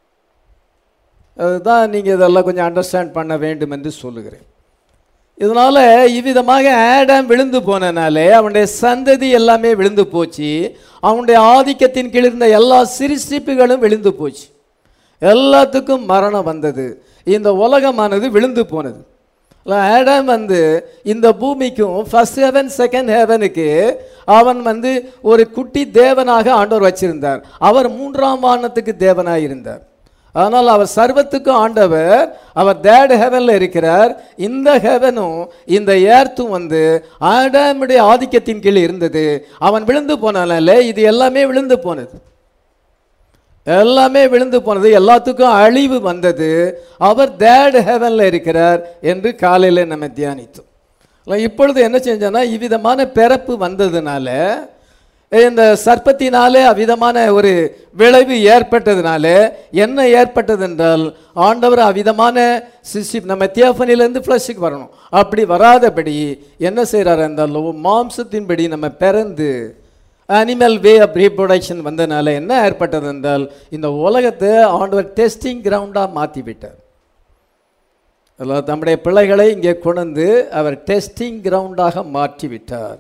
அதுதான் நீங்கள் இதெல்லாம் கொஞ்சம் அண்டர்ஸ்டாண்ட் பண்ண வேண்டும் என்று சொல்லுகிறேன் இதனால் இவ்விதமாக ஆடம் விழுந்து போனனாலே அவனுடைய சந்ததி எல்லாமே விழுந்து போச்சு அவனுடைய ஆதிக்கத்தின் கீழ் இருந்த எல்லா சிறுசிப்புகளும் விழுந்து போச்சு எல்லாத்துக்கும் மரணம் வந்தது இந்த உலகமானது விழுந்து போனது ஆடம் வந்து இந்த பூமிக்கும் ஃபர்ஸ்ட் ஹெவன் செகண்ட் ஹெவனுக்கு அவன் வந்து ஒரு குட்டி தேவனாக ஆண்டவர் வச்சிருந்தார் அவர் மூன்றாம் வானத்துக்கு தேவனாக இருந்தார் அதனால் அவர் சர்வத்துக்கும் ஆண்டவர் அவர் தேர்ட் ஹெவனில் இருக்கிறார் இந்த ஹெவனும் இந்த ஏர்த்தும் வந்து ஆடாமுடைய ஆதிக்கத்தின் கீழ் இருந்தது அவன் விழுந்து போனால இது எல்லாமே விழுந்து போனது எல்லாமே விழுந்து போனது எல்லாத்துக்கும் அழிவு வந்தது அவர் தேர்ட் ஹெவனில் இருக்கிறார் என்று காலையில் நம்ம தியானித்தோம் இல்ல, இப்பொழுது என்ன செஞ்சோன்னா இவ்விதமான பிறப்பு வந்ததுனால இந்த சர்ப்பத்தினாலே அவ்விதமான ஒரு விளைவு ஏற்பட்டதுனால என்ன ஏற்பட்டது என்றால் ஆண்டவர் அவ்விதமான சிசி நம்ம தியோஃபனிலேருந்து ஃப்ளஷுக்கு வரணும் அப்படி வராதபடி என்ன செய்கிறார் என்றால் மாம்சத்தின்படி நம்ம பிறந்து அனிமல் வே ஆஃப் ரீப்ரொடக்ஷன் வந்தனால என்ன ஏற்பட்டது என்றால் இந்த உலகத்தை ஆண்டவர் டெஸ்டிங் கிரவுண்டாக மாற்றி விட்டார் அதில் தம்முடைய பிள்ளைகளை இங்கே கொண்டு அவர் டெஸ்டிங் கிரவுண்டாக மாற்றி விட்டார்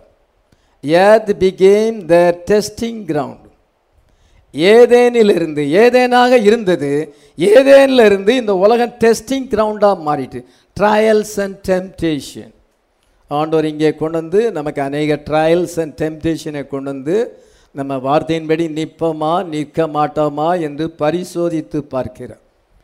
earth became the testing ground ஏதேனிலிருந்து ஏதேனாக இருந்தது ஏதேனில் இருந்து இந்த உலகம் டெஸ்டிங் கிரவுண்டாக மாறிட்டு ட்ரையல்ஸ் அண்ட் டெம்டேஷன் ஆண்டவர் இங்கே கொண்டு வந்து நமக்கு அநேக ட்ரையல்ஸ் அண்ட் டெம்டேஷனை கொண்டு வந்து நம்ம வார்த்தையின்படி நிற்போமா நிற்க மாட்டோமா என்று பரிசோதித்து பார்க்கிறார்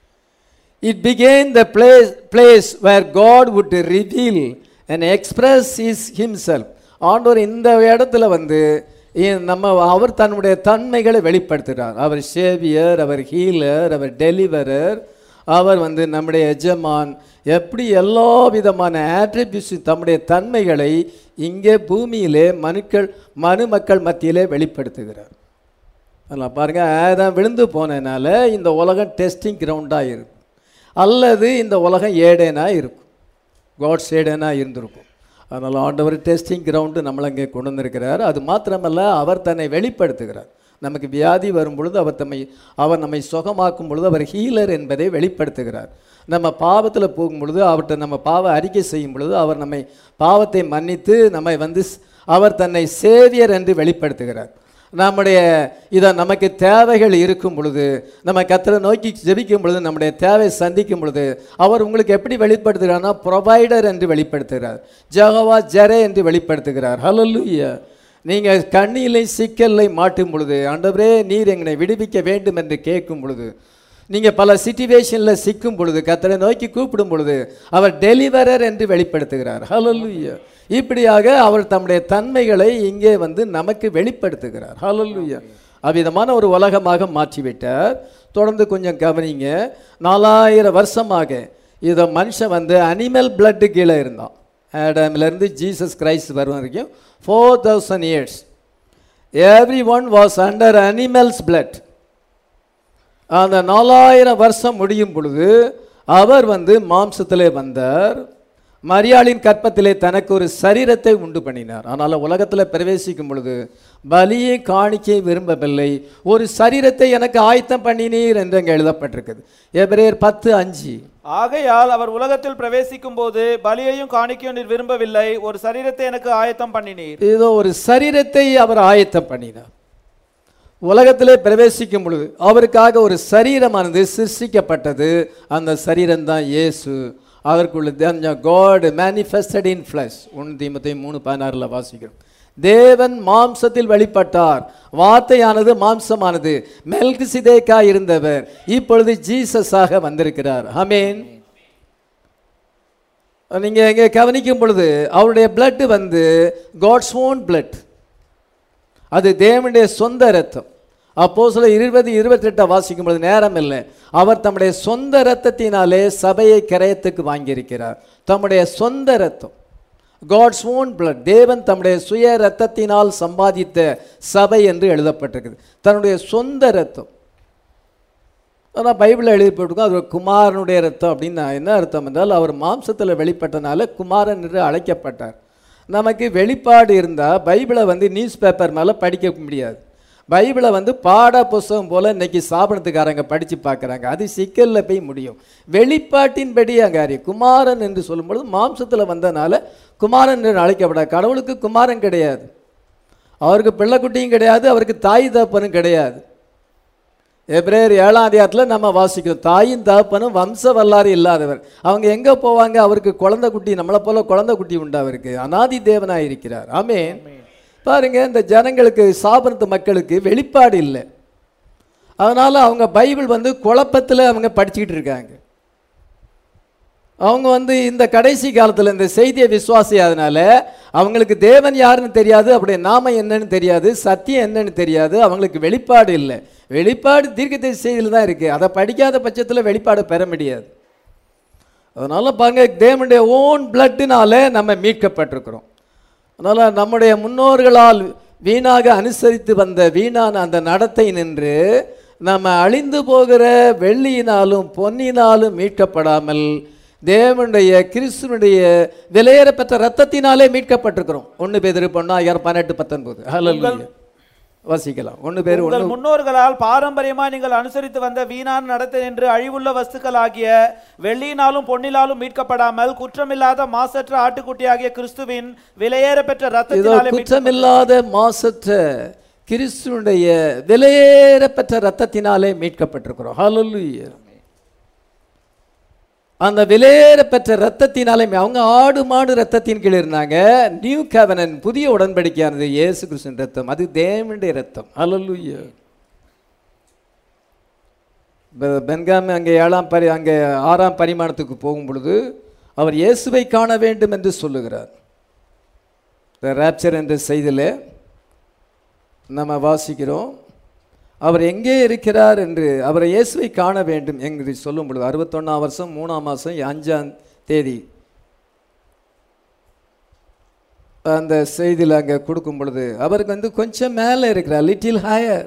it became the place place where God would reveal and express his himself ஆண்டவர் இந்த இடத்துல வந்து இ- நம்ம அவர் தன்னுடைய தன்மைகளை வெளிப்படுத்துகிறார் அவர் சேவியர் அவர் ஹீலர் அவர் டெலிவரர் அவர் வந்து நம்முடைய எஜமான் எப்படி எல்லா விதமான ஆட்ரிபியூஸ் தம்முடைய தன்மைகளை இங்கே பூமியிலே மனுக்கள் மனு மக்கள் மத்தியிலே வெளிப்படுத்துகிறார் அதெல்லாம் பாருங்க ஆதாம் விழுந்து போனதுனால இந்த உலகம் டெஸ்டிங் கிரவுண்டாக இருக்கும் அல்லது இந்த உலகம் ஏடேனாக இருக்கும் காட்ஸ் ஏடேனாக இருந்திருக்கும் அதனால் ஆண்டவர் டெஸ்டிங் கிரவுண்டு நம்மளை இங்கே கொண்டு வந்திருக்கிறார் அது மாத்திரமல்ல அவர் தன்னை வெளிப்படுத்துகிறார் நமக்கு வியாதி வரும் பொழுது அவர் தம்மை அவர் நம்மை சுகமாக்கும் பொழுது அவர் ஹீலர் என்பதை வெளிப்படுத்துகிறார் நம்ம பாவத்தில் போகும் பொழுது அவர்கிட்ட நம்ம பாவ அறிக்கை செய்யும் பொழுது அவர் நம்மை பாவத்தை மன்னித்து நம்மை வந்து ஸ்- அவர் தன்னை சேவியர் என்று வெளிப்படுத்துகிறார் நம்முடைய இதை நமக்கு தேவைகள் இருக்கும் பொழுது நம்ம கத்தரை நோக்கி ஜெபிக்கும் பொழுது நம்முடைய தேவை சந்திக்கும் பொழுது அவர் உங்களுக்கு எப்படி வெளிப்படுத்துகிறார்னா ப்ரொவைடர் என்று வெளிப்படுத்துகிறார் ஜெகவா ஜெரே என்று வெளிப்படுத்துகிறார் ஹalleluya நீங்கள் கண்ணிலை சிக்கலை மாட்டும் பொழுது ஆண்டவரே நீர் எங்களை விடுவிக்க வேண்டும் என்று கேட்கும் பொழுது நீங்கள் பல சிச்சுவேஷனில் சிக்கும் பொழுது கத்தரை நோக்கி கூப்பிடும் பொழுது அவர் டெலிவரர் என்று வெளிப்படுத்துகிறார் ஹalleluya இப்படியாக அவர் தம்முடைய தன்மைகளை இங்கே வந்து நமக்கு வெளிப்படுத்துகிறார் ஹalleluya அவ்விதமான ஒரு உலகமாக மாற்றிவிட்டார் தொடர்ந்து கொஞ்சம் கவனிங்க நாலாயிரம் வருஷமாக இதை மனுஷன் வந்து அனிமல் பிளட்டு கீழே இருந்தான் ஆடம்லேருந்து ஜீசஸ் கிரைஸ்ட் வரும் வரைக்கும் four thousand years every one was under animals blood அந்த நாலாயிரம் வருஷம் முடியும் பொழுது அவர் வந்து மாம்சத்திலே வந்தார் மரியாளின் கற்பத்திலே தனக்கு ஒரு சரீரத்தை உண்டு பண்ணினார் ஆனால் உலகத்தில் பிரவேசிக்கும் பொழுது பலியை காணிக்கை விரும்பவில்லை ஒரு சரீரத்தை எனக்கு ஆயத்தம் பண்ணினீர் என்று அங்கே எழுதப்பட்டிருக்குது எபிரேயர் பத்து அஞ்சு ஆகையால் அவர் உலகத்தில் பிரவேசிக்கும் போது பலியையும் காணிக்கையும் நீர் விரும்பவில்லை ஒரு சரீரத்தை எனக்கு ஆயத்தம் பண்ணினீர் ஏதோ ஒரு சரீரத்தை அவர் ஆயத்தம் பண்ணினார் உலகத்திலே பிரவேசிக்கும் பொழுது அவருக்காக ஒரு சரீரமானது சிருஷ்டிக்கப்பட்டது அந்த சரீரம்தான் இயேசு அதற்குள்ள காட் மேனிஃபெஸ்டட் இன் ஃப்ளஷ் ஒன்று தீமத்தை மூணு பதினாறில் வாசிக்கிறோம் தேவன் மாம்சத்தில் வெளிப்பட்டார் வார்த்தையானது மாம்சமானது மெல்கிசிதேக்கா இருந்தவர் இப்பொழுது ஜீசஸாக வந்திருக்கிறார் ஆமென் நீங்க இங்கே கவனிக்கும் பொழுது அவருடைய blood வந்து காட்ஸ் ஓன் blood அது தேவனுடைய சொந்த ரத்தம் அப்போ சில இருபது இருபத்தெட்டை வாசிக்கும் பொழுது நேரம் இல்லை அவர் தம்முடைய சொந்த ரத்தத்தினாலே சபையை கிரயத்துக்கு வாங்கியிருக்கிறார் தம்முடைய சொந்த ரத்தம் காட்ஸ் ஓன் blood தேவன் தம்முடைய சுய ரத்தத்தினால் சம்பாதித்த சபை என்று எழுதப்பட்டிருக்குது தன்னுடைய சொந்த ரத்தம் ஆனால் பைபிளில் எழுதி போட்டிருக்கோம் அது ஒரு குமாரனுடைய ரத்தம் அப்படின்னு என்ன அர்த்தம் என்றால் அவர் மாம்சத்தில் வெளிப்பட்டனால குமாரன் என்று அழைக்கப்பட்டார் நமக்கு வெளிப்பாடு இருந்தால் பைபிளை வந்து நியூஸ் பேப்பர் மேலே படிக்க முடியாது பைபிளை வந்து பாட புஸ்தகம் போல் இன்னைக்கு சாபனத்துக்காரங்க படித்து பார்க்குறாங்க அது சிக்கலில் போய் முடியும் வெளிப்பாட்டின்படி அங்கே அறியும் குமாரன் என்று சொல்லும்பொழுது மாம்சத்தில் வந்தனால குமாரன் என்று அழைக்கப்படாது கடவுளுக்கு குமாரன் கிடையாது அவருக்கு பிள்ளைக்குட்டியும் கிடையாது அவருக்கு தாய் தகப்பனும் கிடையாது எப்ரேயர் ஏழாம் அதிகாரத்தில் நம்ம வாசிக்கிறோம் தாயும் தகப்பனும் வம்ச வரலாறு இல்லாதவர் அவங்க எங்கே போவாங்க அவருக்கு குழந்தை குட்டி நம்மளை போல குழந்தை குட்டி உண்டு அவருக்கு அனாதி தேவனாக இருக்கிறார் ஆமென் பாருங்க இந்த ஜனங்களுக்கு சாபனத்து மக்களுக்கு வெளிப்பாடு இல்லை அதனால அவங்க பைபிள் வந்து குழப்பத்தில் அவங்க படிச்சுக்கிட்டு இருக்காங்க அவங்க வந்து இந்த கடைசி காலத்தில் இந்த செய்தியை விசுவாசியாதனால அவங்களுக்கு தேவன் யாருன்னு தெரியாது அப்படியே நாம என்னன்னு தெரியாது சத்தியம் என்னன்னு தெரியாது அவங்களுக்கு வெளிப்பாடு இல்லை வெளிப்பாடு தீர்க்கதரிசி செய்தியில் தான் இருக்குது அதை படிக்காத பட்சத்தில் வெளிப்பாடு பெற முடியாது அதனால் பாருங்க தேவனுடைய ஓன் பிளட்டுனால நம்ம மீட்கப்பட்டிருக்கிறோம் அதனால் நம்முடைய முன்னோர்களால் வீணாக அனுசரித்து வந்த வீணான அந்த நடத்தை நின்று நம்ம அழிந்து போகிற வெள்ளியினாலும் பொன்னினாலும் மீட்கப்படாமல் தேவனுடைய கிறிஸ்துவனுடைய விலையேறப்பெற்ற ரத்தத்தினாலே மீட்கப்பட்டிருக்கிறோம் ஒன்று பேர் பொண்ணாயிரம் பதினெட்டு பத்தொன்பது ஹalleluya வாசிக்கலாம் ஒன்று பேர் ஒன்று உங்கள் முன்னோர்களால் பாரம்பரியமாய் நீங்கள் அனுசரித்து வந்த வீணான நடத்தை என்று அழிவுள்ள வஸ்துக்களாகிய வெள்ளியினாலும் பொன்னினாலும் மீட்கப்படாமல் குற்றமில்லாத மாசற்ற ஆட்டுக்குட்டியாகிய கிறிஸ்துவின் விலையேற பெற்ற இதோ ரத்தத்தினாலே மீட்க- குற்றமில்லாத மாசற்ற கிறிஸ்துவனுடைய விலையேறப்பெற்ற ரத்தத்தினாலே மீட்கப்பட்டிருக்கிறோம் ஹalleluya அந்த விலையேறப்பெற்ற ரத்தத்தினாலே மீ- அவங்க ஆடு மாடு ரத்தத்தின் கீழ் இருந்தாங்க நியூ கவனன் புதிய உடன்படிக்கையானது இயேசு கிறிஸ்துவின் ரத்தம் அது தேவனுடைய ரத்தம் ஹalleluya பெ- பென்காம் அங்கே ஏழாம் பரி அங்கே ஆறாம் பரிமாணத்துக்கு போகும் பொழுது அவர் இயேசுவை காண வேண்டும் என்று சொல்லுகிறார் த ராப்சர் என்ற செய்தியில் நம்ம வாசிக்கிறோம் அவர் எங்கே இருக்கிறார் என்று அவரை இயேசுவை காண வேண்டும் என்று சொல்லும் பொழுது அறுபத்தொன்னாம் வருஷம் மூணாம் மாதம் அஞ்சாம் தேதி அந்த செய்தியில் அங்கே கொடுக்கும் பொழுது அவருக்கு வந்து கொஞ்சம் மேலே இருக்கிறார் little higher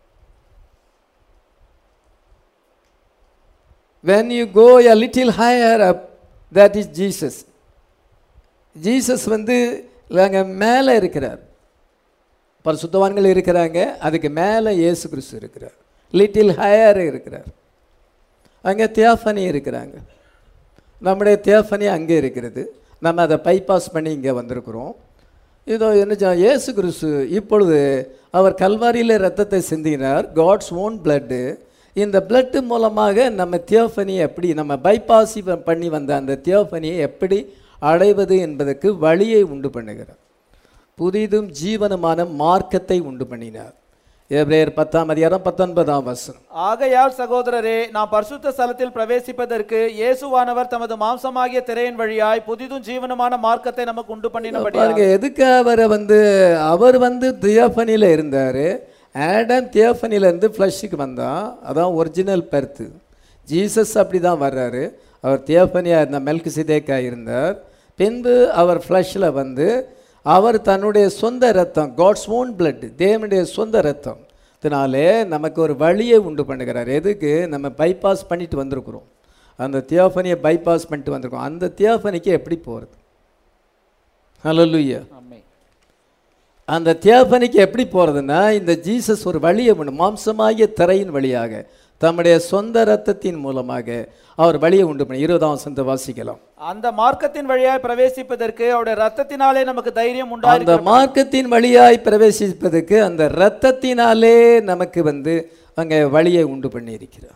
when you go a little higher up that is jesus Jesus வந்து அங்கே மேலே இருக்கிறார் பரிசுத்தவான்கள் இருக்கிறாங்க அதுக்கு மேலே இயேசு கிறிஸ்து இருக்கிறார் லிட்டில் ஹையர் இருக்கிறார் அங்கே தியாஃபனி இருக்கிறாங்க நம்முடைய தியாஃபனி அங்கே இருக்கிறது நம்ம அதை பைபாஸ் பண்ணி இங்கே வந்திருக்கிறோம் இதோ என்ன சொன்னா, இயேசு கிறிஸ்து இப்பொழுது அவர் கல்வாரியில் ரத்தத்தை சிந்தினார் காட்ஸ் ஓன் பிளட்டு இந்த பிளட்டு மூலமாக நம்ம தியோஃபனியை எப்படி நம்ம பைபாஸ் பண்ணி வந்த அந்த தியோஃபனியை எப்படி அடைவது என்பதற்கு வழியை உண்டு பண்ணுகிறார் புதிதும் ஜீவனுமான மார்க்கத்தை உண்டு பண்ணினார் எப்ரேயர் பத்தாம் அதிகாரம் பத்தொன்பதாம் வசனம் ஆகையால் சகோதரரே நாம் பரிசுத்த ஸ்தலத்தில் பிரவேசிப்பதற்கு இயேசுவானவர் தமது மாம்சமாகிய திரையின் வழியாய் புதிதும் ஜீவனுமான மார்க்கத்தை நமக்கு உண்டு பண்ணினபடி பாருங்க எதுக்கு அவரை வந்து அவர் வந்து தியோஃபனியில் இருந்தார் ஆடம் தியோஃபனில இருந்து ஃப்ளஷுக்கு வந்தான் அதான் ஒரிஜினல் பெர்த்து ஜீசஸ் அப்படி தான் வர்றாரு அவர் தியோஃபனியாக இருந்த மெல்கு சிதேக்காக இருந்தார் பின்பு அவர் ஃப்ளஷில் வந்து அவர் தன்னுடைய சொந்த ரத்தம் காட்ஸ் ஓன் பிளட் தேவனுடைய சொந்த ரத்தம் இதனாலே நமக்கு ஒரு வழியை உண்டு பண்ணுகிறார் எதுக்கு நம்ம பைபாஸ் பண்ணிட்டு வந்திருக்கிறோம் அந்த தியோஃபனியை பைபாஸ் பண்ணிட்டு வந்திருக்கோம் அந்த தியோஃபனிக்கு எப்படி போகிறது ஹalleluya ஆமென். அந்த தியாபனிக்கு எப்படி போகிறதுன்னா இந்த ஜீசஸ் ஒரு வழியை உண்டு மாம்சமாகிய திரையின் வழியாக தம்முடைய சொந்த ரத்தத்தின் மூலமாக அவர் வழியை உண்டு பண்ணி இருபதாம் வசனத்தை வாசிக்கலாம் அந்த மார்க்கத்தின் வழியாய் பிரவேசிப்பதற்கு அவருடைய ரத்தத்தினாலே நமக்கு தைரியம் அந்த உண்டாயிருக்க மார்க்கத்தின் வழியாய் பிரவேசிப்பதற்கு அந்த இரத்தத்தினாலே நமக்கு வந்து அங்கே வழியை உண்டு பண்ணி இருக்கிறார்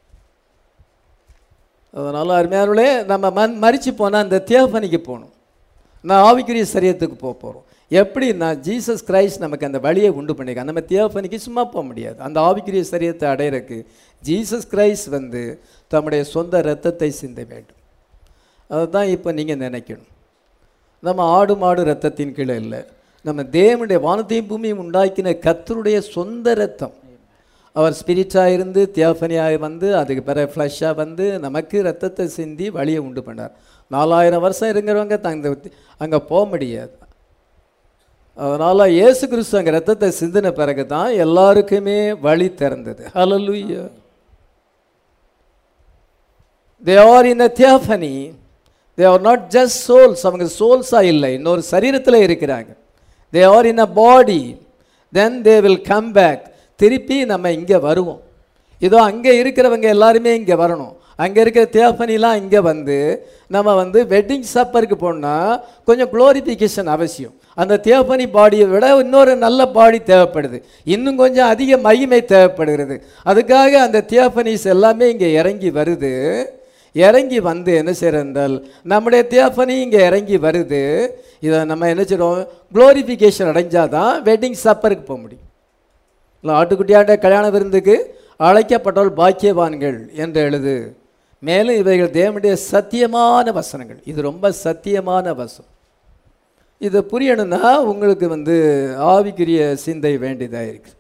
அதனால் அருமையானவர்களே நம்ம மண் மறித்து போனால் அந்த தியாபனிக்கு போகணும் நான் ஆவிக்குரிய சரியத்துக்கு போக போகிறோம் எப்படின்னா ஜீசஸ் கிரைஸ்ட் நமக்கு அந்த வழியை உண்டு பண்ணிக்க நம்ம தியோஃபனிக்கு சும்மா போக முடியாது அந்த ஆவிக்குரிய சரியத்தை அடையிறக்கு ஜீசஸ் கிரைஸ்ட் வந்து தம்முடைய சொந்த இரத்தத்தை சிந்த வேண்டும் அதுதான் இப்போ நீங்கள் நினைக்கணும் நம்ம ஆடு மாடு ரத்தத்தின் கீழே இல்லை நம்ம தேவனுடைய வானத்தையும் பூமியும் உண்டாக்கின கத்தருடைய சொந்த ரத்தம் அவர் ஸ்பிரிட்டாக இருந்து தியோஃபனியாக வந்து அதுக்கு பிறகு ஃப்ளஷ்ஷாக வந்து நமக்கு ரத்தத்தை சிந்தி வழியை உண்டு பண்ணார் நாலாயிரம் வருஷம் இருக்கிறவங்க தங்க அங்கே போக முடியாது அதனால் இயேசு கிறிஸ்து அங்கே ரத்தத்தை சிந்தின பிறகு தான் எல்லாருக்குமே வழி திறந்தது hallelujah they are in a theophany they are not just souls அவங்க சோல்ஸாக இல்லை இன்னொரு சரீரத்தில் இருக்கிறாங்க they are in a body then they will come back திருப்பி நம்ம இங்கே வருவோம் இதோ அங்கே இருக்கிறவங்க எல்லாருமே இங்கே வரணும் அங்கே இருக்கிற தியோஃபனிலாம் இங்கே வந்து நம்ம வந்து வெட்டிங் சப்பருக்கு போனால் கொஞ்சம் குளோரிஃபிகேஷன் அவசியம் அந்த தியோஃபனி பாடியை விட இன்னொரு நல்ல பாடி தேவைப்படுது இன்னும் கொஞ்சம் அதிக மகிமை தேவைப்படுகிறது அதுக்காக அந்த தியோஃபனிஸ் எல்லாமே இங்கே இறங்கி வருது இறங்கி வந்து என்ன செய்யறதால் நம்முடைய தியோஃபனி இங்கே இறங்கி வருது இதை நம்ம என்ன செய்கிறோம் குளோரிஃபிகேஷன் அடைஞ்சாதான் வெட்டிங் சப்பருக்கு போக முடியும் இல்லை ஆட்டுக்குட்டியாண்ட கல்யாண விருந்துக்கு அழைக்கப்பட்டவள் பாக்கியவான்கள் என்று எழுது மேலும் இவைகள் தேவனுடைய சத்தியமான வசனங்கள் இது ரொம்ப சத்தியமான வசனம் இது புரியணும்னா உங்களுக்கு வந்து ஆவிக்குரிய சிந்தை வேண்டியதாக இருக்கு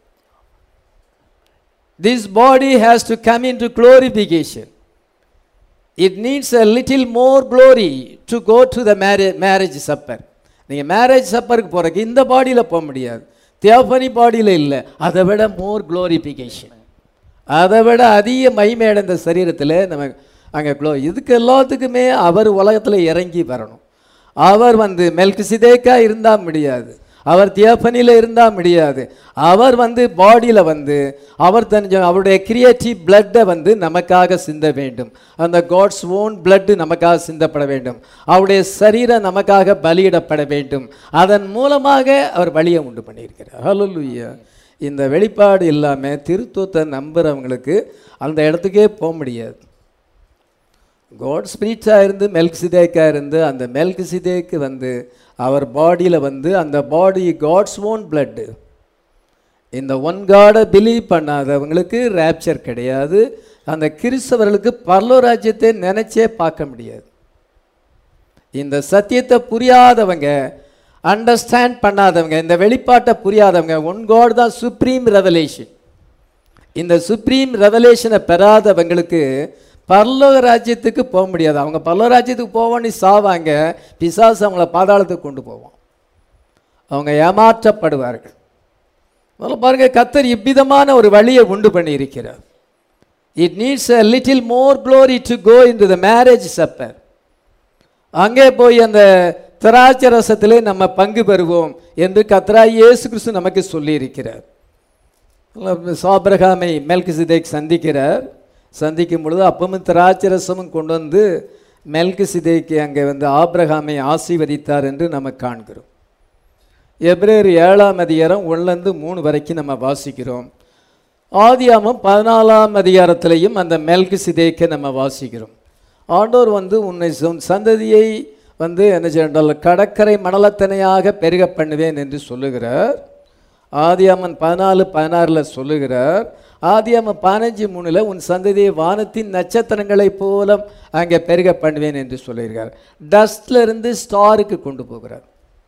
this body has to come into glorification it needs a little more glory to go to the marriage marriage supper நீங்கள் மேரேஜ் சப்பருக்கு போகிறக்கு இந்த பாடியில் போக முடியாது தியோபனி பாடியில் இல்லை அதை விட மோர் க்ளோரிஃபிகேஷன் அதை விட அதிக மகிமை அடைந்த சரீரத்தில் நம்ம அங்கே க்ளோ இதுக்கு எல்லாத்துக்குமே அவர் உலகத்தில் இறங்கி வரணும் அவர் வந்து மெல்க் சிதேக்கா இருந்தால் முடியாது அவர் தியோபனியில் இருந்தால் முடியாது அவர் வந்து பாடியில் வந்து அவர் தன் அவருடைய கிரியேட்டிவ் பிளட்டை வந்து நமக்காக சிந்த வேண்டும் அந்த காட்ஸ் ஓன் பிளட்டு நமக்காக சிந்தப்பட வேண்டும் அவருடைய சரீரம் நமக்காக பலியிடப்பட வேண்டும் அதன் மூலமாக அவர் வழியை உண்டு பண்ணியிருக்கிறார் ஹalleluya இந்த வெளிப்பாடு இல்லாமல் திருத்துவத்தை நம்புகிறவங்களுக்கு அந்த இடத்துக்கே போக முடியாது காட் ஸ்பிரிட்டாக இருந்து மெல்க் சிதேக்காக இருந்து அந்த மெல்க் சிதேக்கு வந்து அவர் பாடியில் வந்து அந்த பாடி காட்ஸ் ஓன் பிளட்டு இந்த ஒன் காடை பிலீவ் பண்ணாதவங்களுக்கு ரேப்சர் கிடையாது அந்த கிறிஸ்தவர்களுக்கு பரலோராஜ்யத்தை நினைச்சே பார்க்க முடியாது இந்த சத்தியத்தை புரியாதவங்க அண்டர்ஸ்டாண்ட் பண்ணாதவங்க இந்த வெளிப்பாட்டை புரியாதவங்க ஒன் காட் தான் சுப்ரீம் ரெவலேஷன் இந்த சுப்ரீம் ரெவலேஷனை பெறாதவங்களுக்கு பரலோக ராஜ்யத்துக்கு போக முடியாது அவங்க பரலோக ராஜ்யத்துக்கு போவோன்னு சாவாங்க பிசாசு அவங்கள பாதாளத்துக்கு கொண்டு போவோம் அவங்க ஏமாற்றப்படுவார்கள் முதல்ல பாருங்க கத்தர் இவ்விதமான ஒரு வழியை உண்டு பண்ணி இருக்கிறார் it needs a little more glory to go into the marriage supper அங்கே போய் அந்த திராட்சை ரசத்திலே நம்ம பங்கு பெறுவோம் என்று கத்ரா இயேசு கிறிஸ்து நமக்கு சொல்லியிருக்கிறார் சாபிரகாமை மெல்கு சிதேக் சந்திக்கிறார் சந்திக்கும் பொழுது அப்பமும் திராட்சை ரசமும் கொண்டு வந்து மெல்கு சிதேக்கு அங்கே வந்து ஆபிரகாமை ஆசீர்வதித்தார் என்று நம்ம காண்கிறோம் எப்ரேர் ஏழாம் அதிகாரம் ஒன்றுலேருந்து மூணு வரைக்கும் நம்ம வாசிக்கிறோம் ஆதியாமம் பதினாலாம் அதிகாரத்திலையும் அந்த மெல்கு சிதேக்கை நம்ம வாசிக்கிறோம் ஆண்டோர் வந்து உன்னை சொன் சந்ததியை வந்து என்ன செய்யறால் கடற்கரை மணலத்தனையாக பெருக பண்ணுவேன் என்று சொல்லுகிறார் ஆதியாமன் பதினாலு பதினாறில் சொல்லுகிறார் ஆதியாமன் பதினஞ்சு மூணில் உன் சந்ததியை வானத்தின் நட்சத்திரங்களைப் போல அங்கே பெருக பண்ணுவேன் என்று சொல்லியிருக்கார் டஸ்ட்ல இருந்து ஸ்டாருக்கு கொண்டு போகிறார்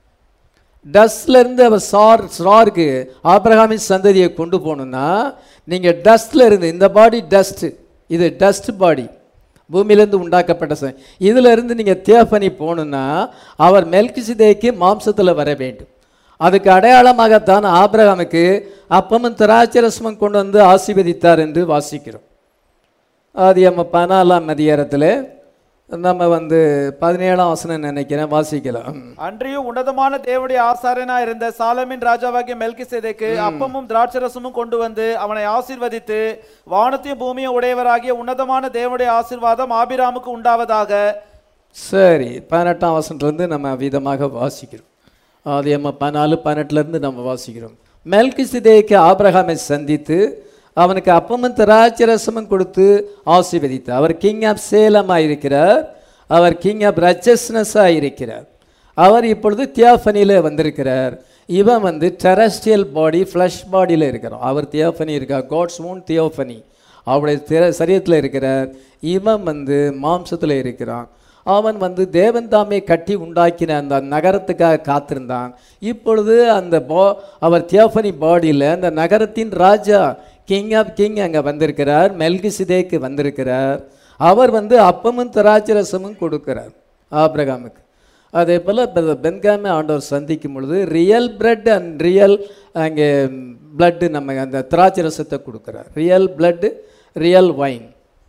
டஸ்ட்ல இருந்து அவர் ஸ்டார் ஸ்டாருக்கு ஆபிரகாமின் சந்ததியை கொண்டு போகணுன்னா நீங்கள் டஸ்ட்ல இருந்து இந்த பாடி டஸ்ட் இது டஸ்ட் பாடி பூமியிலேருந்து உண்டாக்கப்பட்ட ச இதில் இருந்து நீங்கள் தேஃபனி போகணுன்னா அவர் மெல்கிசிதேக்கு மாம்சத்தில் வர வேண்டும் அதுக்கு அடையாளமாகத்தான் ஆபிரகாமுக்கு அப்பமும் திராட்சரசமும் கொண்டு வந்து ஆசீர்வதித்தார் என்று வாசிக்கிறோம் ஆதி நம்ம பதினாலாம் அதிகாரத்தில் நம்ம வந்து பதினேழாம் வசனம் நினைக்கிறேன் வாசிக்கலாம் அன்றியும் உன்னதமான தேவனுடைய ஆசாரியனா இருந்த சாலமின் ராஜாவாகிய மெல்கிசேதேக்கு அப்பமும் திராட்சரசமும் கொண்டு வந்து அவனை ஆசீர்வதித்து வானத்தையும் பூமியும் உடையவராகிய உன்னதமான தேவனுடைய ஆசீர்வாதம் ஆபிராமுக்கு உண்டாவதாக சரி பதினெட்டாம் வசனத்துலேருந்து நம்ம விதமாக வாசிக்கிறோம் ஆதி அம்மா பதினாலு பதினெட்டுலேருந்து நம்ம வாசிக்கிறோம் மெல்கி சிதேக்கு ஆபிரகாமை சந்தித்து அவனுக்கு அப்பமும் திராட்சரசமும் கொடுத்து ஆசீர்வதித்தார் அவர் கிங் ஆஃப் சேலமாக இருக்கிறார் அவர் கிங் ஆஃப் ரச்சஸ்னஸாக இருக்கிறார் அவர் இப்பொழுது தியாஃபனியில் வந்திருக்கிறார் இவன் வந்து டெரஸ்ட்ரியல் பாடி ஃப்ளஷ் பாடியில் இருக்கிறான் அவர் தியோஃபனி இருக்கார் காட்ஸ் ஓன் தியோஃபனி அவருடைய திர சரீரத்தில் இருக்கிறார் இவன் வந்து மாம்சத்தில் இருக்கிறான் அவன் வந்து தேவன் தாமே கட்டி உண்டாக்கின அந்த நகரத்துக்காக காத்திருந்தான் இப்பொழுது அந்த பா அவர் தியோஃபனி பாடியில் அந்த நகரத்தின் ராஜா கிங் ஆஃப் கிங் அங்கே வந்திருக்கிறார் மெல்கிசிதேக்கு வந்திருக்கிறார் அவர் வந்து அப்பமும் திராட்சரசமும் கொடுக்கிறார் ஆபிரகாமுக்கு அதே போல் பென்காமை ஆண்டவர் சந்திக்கும் பொழுது ரியல் பிரெட் அண்ட் ரியல் அங்கே பிளட்டு நம்ம அந்த திராட்சை ரசத்தை கொடுக்குறார் ரியல் பிளட்டு ரியல் வைன்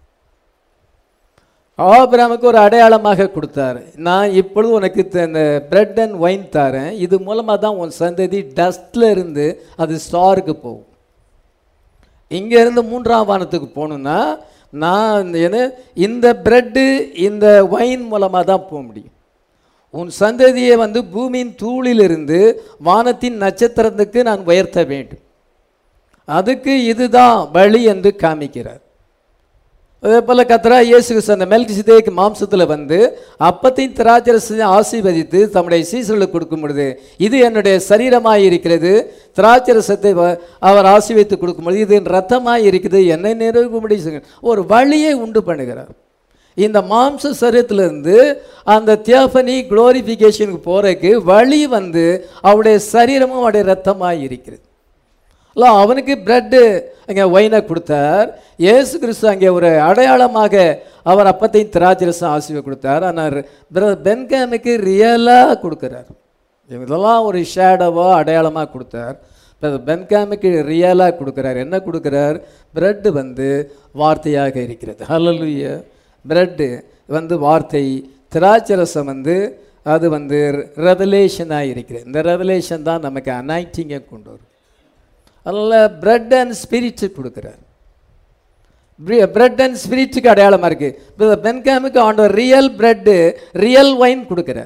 ஆபிரகாமுக்கு ஒரு அடையாளமாக கொடுத்தார் நான் இப்பொழுது உனக்கு த- இந்த பிரெட் அண்ட் ஒயின் தரேன் இது மூலமாக தான் உன் சந்ததி டஸ்ட்ல இருந்து அது ஸ்டாருக்கு போகும் இங்க இருந்து மூன்றாம் வானத்துக்கு போகணுன்னா நான் இந்த என்ன இந்த பிரெட்டு இந்த ஒயின் மூலமாக தான் போக முடியும் உன் சந்ததியை வந்து பூமியின் தூளிலிருந்து வானத்தின் நட்சத்திரத்துக்கு நான் உயர்த்த வேண்டும் அதுக்கு இதுதான் வழி என்று காமிக்கிறார் அதே போல் கத்ரா இயேசு கிறிஸ்து அந்த மெல்கி சிதேக்கு மாம்சத்தில் வந்து அப்பத்தையும் திராட்சரசையும் ஆசீர்வதித்து தம்முடைய சீசர்களுக்கு கொடுக்கும் பொழுது இது என்னுடைய சரீரமாய் இருக்கிறது திராட்சரசத்தை வ- அவர் ஆசீர்வதித்து கொடுக்கும் பொழுது இது என் ரத்தமாய் இருக்குது என்னை நிறுவும்படி செய்யுங்க. ஒரு வழியை உண்டு பண்ணுகிறார் இந்த மாம்ச சரீரத்திலிருந்து அந்த தியோஃபனி குளோரிஃபிகேஷனுக்கு போறதுக்கு வழி வந்து அவருடைய சரீரமும் அவருடைய ரத்தமாய் இருக்கிறது இல்லை அவனுக்கு பிரெட்டு அங்கே ஒயினை கொடுத்தார் இயேசு கிறிஸ்து அங்கே ஒரு அடையாளமாக அவர் அப்பத்தையும் திராட்சரசம் ஆசிவை கொடுத்தார் ஆனால் பென்காமுக்கு ரியலாக கொடுக்குறார் இதெல்லாம் ஒரு ஷேடோவாக அடையாளமாக கொடுத்தார் இப்போ பென்காமுக்கு ரியலாக கொடுக்குறார் என்ன கொடுக்குறார் பிரெட்டு வந்து வார்த்தையாக இருக்கிறது ஹalleluya பிரெட்டு வந்து வார்த்தை திராட்சரசம் வந்து அது வந்து ரெவலேஷனாக இருக்கிறது இந்த ரெவலேஷன் தான் நமக்கு அனாய்டிங்கை கொண்டு வரும் அதனால் பிரெட் அண்ட் ஸ்பிரிட் கொடுக்குறார் பிரெட் அண்ட் ஸ்பிரிட்டுக்கு அடையாளமாக இருக்குது பென்காமுக்கு ஆண்டவர் ரியல் பிரெட்டு ரியல் ஒயின் கொடுக்குறார்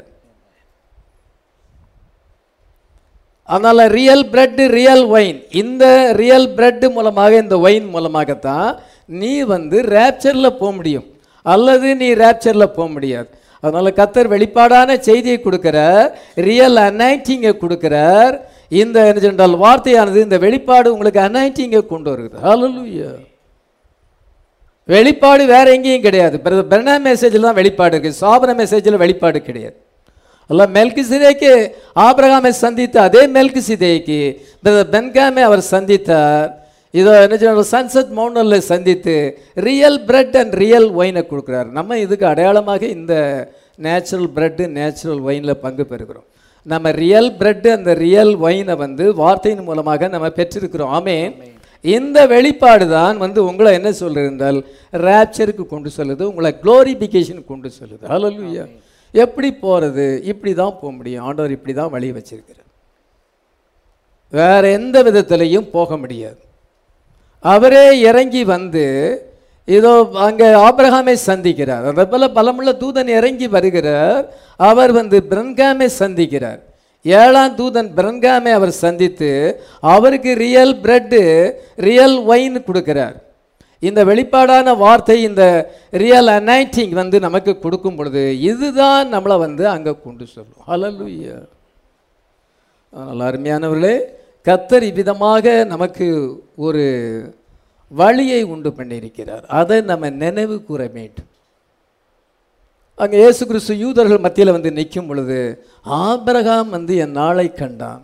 அதனால் ரியல் பிரெட் ரியல் ஒயின் இந்த ரியல் பிரெட் மூலமாக இந்த ஒயின் மூலமாகத்தான் நீ வந்து ரேப்சரில் போக முடியும் அல்லது நீ ரேப்சரில் போக முடியாது அதனால் கத்தர் வெளிப்பாடான செய்தியை கொடுக்கிறார் ரியல் அனைட்டிங்கை கொடுக்கிறார் இந்த என்ன சொன்னால் வார்த்தையானது இந்த வெளிப்பாடு உங்களுக்கு அனைட்டிங்கை கொண்டு வருகிறது ஹalleluya வெளிப்பாடு வேற எங்கேயும் கிடையாது பிரணா மெசேஜில் தான் வெளிப்பாடு இருக்குது சாபன மெசேஜில் வெளிப்பாடு கிடையாது அல்ல மெல்கி சிதேக்கு ஆபிரகாமை சந்தித்த அதே மெல்கி சிதேக்கு பென்காமை அவர் சந்தித்தார் இதோ என்ன சொல்ற சன்செட் மவுண்டனில் சந்தித்து ரியல் பிரெட் அண்ட் ரியல் ஒயினை கொடுக்குறாரு நம்ம இதுக்கு அடையாளமாக இந்த நேச்சுரல் பிரெட்டு நேச்சுரல் ஒயினில் பங்கு பெறுகிறோம் நம்ம ரியல் பிரெட்டு அந்த ரியல் ஒயினை வந்து வார்த்தையின் மூலமாக நம்ம பெற்றிருக்கிறோம் ஆமென் இந்த வெளிப்பாடு தான் வந்து உங்களை என்ன சொல்லிருந்தால் ரேப்சருக்கு கொண்டு சொல்லுது உங்களை குளோரிபிகேஷன் கொண்டு சொல்லுது ஹalleluya எப்படி போகிறது இப்படி தான் போக முடியும் ஆண்டவர் இப்படி தான் வழி வச்சிருக்கிறார் வேற எந்த விதத்திலையும் போக முடியாது அவரே இறங்கி வந்து இதோ அங்கே ஆபிரகாமை சந்திக்கிறார் அதே போல பலமுள்ள தூதன் இறங்கி வருகிறார் அவர் வந்து பிரன்காமை சந்திக்கிறார் ஏழாம் தூதன் பிரன்காமை அவர் சந்தித்து அவருக்கு ரியல் பிரெட்டு ரியல் ஒயின் கொடுக்கிறார் இந்த வெளிப்பாடான வார்த்தை இந்த ரியல் அனைட்டிங் வந்து நமக்கு கொடுக்கும் பொழுது இதுதான் நம்மளை வந்து அங்கே கொண்டு சொல்லும் ஹalleluya அதனால் அருமையானவர்களே கத்தர் இவ்விதமாக நமக்கு ஒரு வழியை உண்டு பண்ணியிருக்கிறார் அதை நம்ம நினைவு கூற வேண்டும் அங்கே இயேசு கிறிஸ்து யூதர்கள் மத்தியில் வந்து நிற்கும் பொழுது ஆபிரகாம் வந்து என் நாளை கண்டான்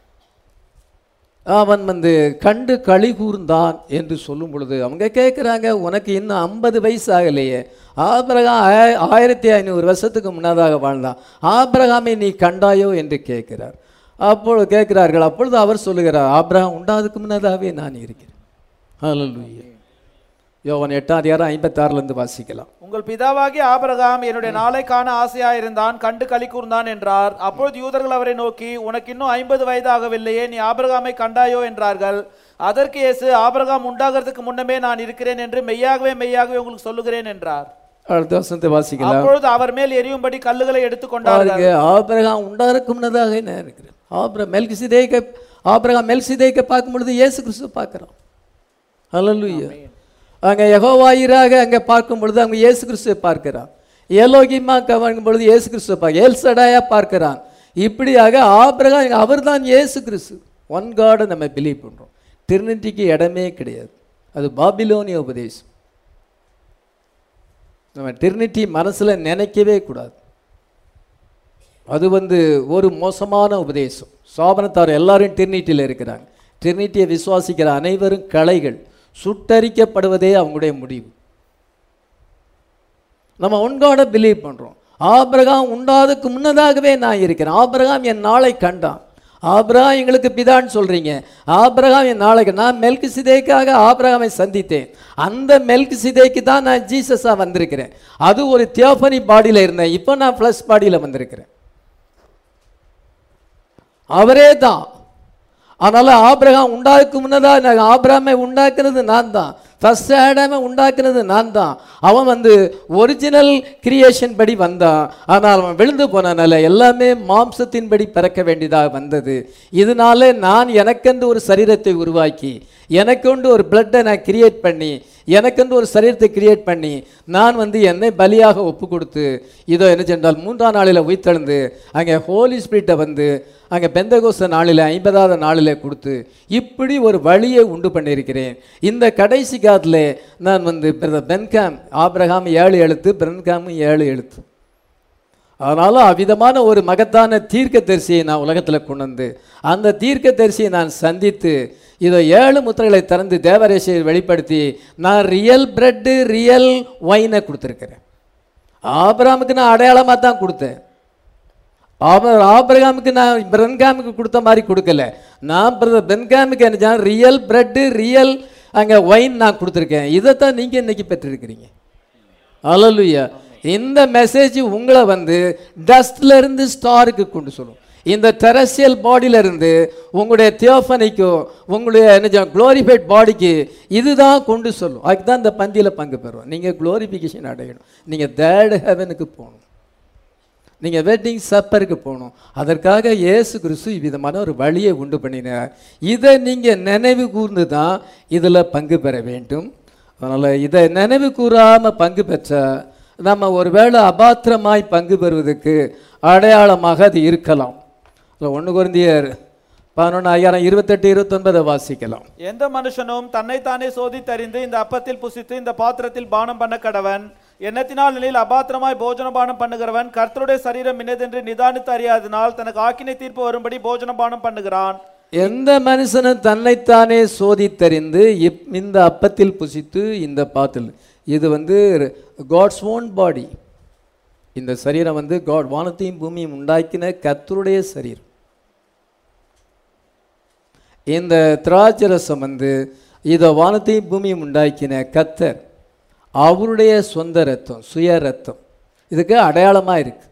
அவன் வந்து கண்டு களி கூர்ந்தான் என்று சொல்லும் பொழுது அவங்க கேட்குறாங்க உனக்கு இன்னும் ஐம்பது வயசு ஆகலையே ஆபிரகாம் ஆய- ஆயிரத்தி ஐநூறு வருஷத்துக்கு முன்னதாக வாழ்ந்தான் ஆபிரகாமை நீ கண்டாயோ என்று கேட்கிறார் அப்பொழுது கேட்கிறார்கள் அப்பொழுது அவர் சொல்லுகிறார் ஆபிரகாம் உண்டாதுக்கு முன்னதாகவே நான் இருக்கிறேன் ஹalleluya யோவான் எட்டாம் அதிகாரம் ஐம்பத்தாறுலேருந்து வாசிக்கலாம் உங்கள் பிதாவாகிய ஆபிரகாம் என்னுடைய நாளை காண ஆசையாயிருந்தான் கண்டு களி கூர்ந்தான் என்றார் அப்பொழுது யூதர்கள் அவரை நோக்கி உனக்கு இன்னும் ஐம்பது வயதாகவில்லையே நீ ஆபிரகாமை கண்டாயோ என்றார்கள் அதற்கு இயேசு ஆபிரகாம் உண்டாகிறதுக்கு முன்னமே நான் இருக்கிறேன் என்று மெய்யாகவே மெய்யாகவே உங்களுக்கு சொல்லுகிறேன் என்றார் அடுத்த வசனத்தை வாசிக்கலாம் அப்பொழுது அவர் மேல் எரியும்படி கல்லுகளை எடுத்துக்கொண்டார்கள் பாருங்க ஆபிரகாம் உண்டாகிறதுக்கு முன்னதாக நான் இருக்கிறேன் ஆபிர மெல்கிசிதேக்க ஆபிரகாம் மெல்கிசிதேக்க பார்க்கும் பொழுது இயேசு கிறிஸ்து பார்க்குறோம் ஹalleluya அங்கே யெகோவாயிராக அங்கே பார்க்கும் பொழுது அவங்க இயேசு கிறிஸ்துவை பார்க்கிறான் ஏலோகிமா கவனிக்கும் பொழுது இயேசு கிறிஸ்துவ பார்க்க ஏல்சடாயா பார்க்கிறான் இப்படியாக ஆபிரகாம் அவர்தான் இயேசு கிறிஸ்து ஒன் காடை நம்ம பிலீவ் பண்ணுறோம் திருநெற்றிக்கு இடமே கிடையாது அது பாபிலோனிய உபதேசம் நம்ம திருநெற்றி மனசில் நினைக்கவே கூடாது அது வந்து ஒரு மோசமான உபதேசம் சாபனத்தார் எல்லாரும் திருநீட்டில் இருக்கிறாங்க திருநீட்டியை விசுவாசிக்கிற அனைவரும் கலைகள் சுட்டரிக்கப்படுவதே அவங்களுடைய முடிவு நம்ம உன்காட பிலீவ் பண்ணுறோம் ஆபிரகாம் உண்டாதுக்கு முன்னதாகவே நான் இருக்கிறேன் ஆபிரகாம் என் நாளை கண்டான் ஆபிரகாம் எங்களுக்கு பிதான்னு சொல்கிறீங்க ஆபிரகாம் என் நாளைக்கு நான் மெல்கு சிதைக்காக ஆபிரகாமை சந்தித்தேன் அந்த மெல்கு சிதைக்கு தான் நான் ஜீசஸாக வந்திருக்கிறேன் அது ஒரு தியோபனி பாடியில் இருந்தேன் இப்போ நான் ஃப்ளஷ் பாடியில் வந்திருக்கிறேன் அவரே தான் அதனால் ஆபிரகாம் உண்டாக்கு முன்னதாக நான் ஆபிரகாமை உண்டாக்குனது நான் தான் ஃபர்ஸ்ட் ஆடாமை உண்டாக்குனது நான் தான் அவன் வந்து ஒரிஜினல் கிரியேஷன் படி வந்தான் ஆனால் அவன் விழுந்து போனனால எல்லாமே மாம்சத்தின்படி பிறக்க வேண்டியதாக வந்தது இதனால நான் எனக்கென்று ஒரு சரீரத்தை உருவாக்கி எனக்கொண்டு ஒரு பிளட்டை நான் கிரியேட் பண்ணி எனக்கென்று ஒரு சரீரத்தை கிரியேட் பண்ணி நான் வந்து என்னை பலியாக ஒப்பு கொடுத்து இதோ என்ன சென்றால் மூன்றாம் நாளில் உயிர்த்தெழுந்து அங்கே ஹோலி ஸ்பிரிட்டை வந்து அங்கே பெந்தகோச நாளில் ஐம்பதாவது நாளில் கொடுத்து இப்படி ஒரு வழியை உண்டு பண்ணியிருக்கிறேன் இந்த கடைசி காலத்தில் நான் வந்து பிரதர் பென்காம் ஆபிரகாம் ஏழு எழுத்து பென்காம் ஏழு எழுத்து அதனால அவ்விதமான ஒரு மகத்தான தீர்க்க தரிசியை நான் உலகத்தில் கொண்டு வந்து அந்த தீர்க்க தரிசியை நான் சந்தித்து இதை ஏழு முத்திரைகளை திறந்து தேவரேசியை வெளிப்படுத்தி நான் ரியல் பிரெட்டு ரியல் ஒயினை கொடுத்துருக்கிறேன் ஆபிரகாமுக்கு நான் அடையாளமாக தான் கொடுத்தேன் ஆப- ஆபிரகாமுக்கு நான் பென்காமுக்கு கொடுத்த மாதிரி கொடுக்கல நான் பிரதர் பென்காமுக்கு என்ன ரியல் பிரெட்டு ரியல் அங்கே ஒயின் நான் கொடுத்துருக்கேன் இதைத்தான் நீங்கள் இன்னைக்கு பெற்றிருக்கிறீங்க அலலுயா இந்த மெசேஜ் உங்களை வந்து டஸ்ட்ல இருந்து ஸ்டாருக்கு கொண்டு சொல்லும் இந்த டெரசியல் பாடியில இருந்து உங்களுடைய தியோஃபனிக்கும் உங்களுடைய என்ன குளோரிஃபைட் பாடிக்கு இதுதான் கொண்டு சொல்லும் அதுக்கு தான் இந்த பந்தியில் பங்கு பெறுவோம் நீங்கள் குளோரிஃபிகேஷன் அடையணும் நீங்கள் தேர்ட் ஹெவனுக்கு போகணும் நீங்கள் வெட்டிங் சப்பருக்கு போகணும் அதற்காக இயேசு கிறிஸ்து இவ்விதமான ஒரு வழியை உண்டு பண்ணினார் இதை நீங்கள் நினைவு கூர்ந்து தான் இதில் பங்கு பெற வேண்டும் அதனால் இதை நினைவு கூறாமல் பங்கு பெற்றா நம்ம ஒருவேளை அபாத்திரமாய் பங்கு பெறுவதற்கு அடையாளமாக அது இருக்கலாம் ஒன்று குருந்தியர் பதினொன்று ஐயாயிரம் இருபத்தெட்டு இருபத்தொன்பதை வாசிக்கலாம் எந்த மனுஷனும் தன்னைத்தானே சோதித்தறிந்து இந்த அப்பத்தில் புசித்து இந்த பாத்திரத்தில் பானம் பண்ண கடவன் எண்ணத்தினால் நிலையில் அபாத்திரமாய் போஜன பானம் பண்ணுகிறவன் கர்த்தருடைய சரீரம் இன்னதென்று நிதானித்து அறியாதனால் தனக்கு ஆக்கினை தீர்ப்பு வரும்படி போஜன பானம் பண்ணுகிறான் எந்த மனுஷனும் தன்னைத்தானே சோதித்தறிந்து இப் இந்த அப்பத்தில் புசித்து இந்த பாத்தில் இது வந்து காட்ஸ் ஓன் பாடி இந்த சரீரம் வந்து காட் வானத்தையும் பூமியும் உண்டாக்கின கர்த்தருடைய சரீரம் இந்த திராட்சரசம் வந்து இதை வானத்தையும் பூமியும் உண்டாக்கின கத்தர் அவருடைய சொந்த ரத்தம் சுய ரத்தம் இதுக்கு அடையாளமாக இருக்கு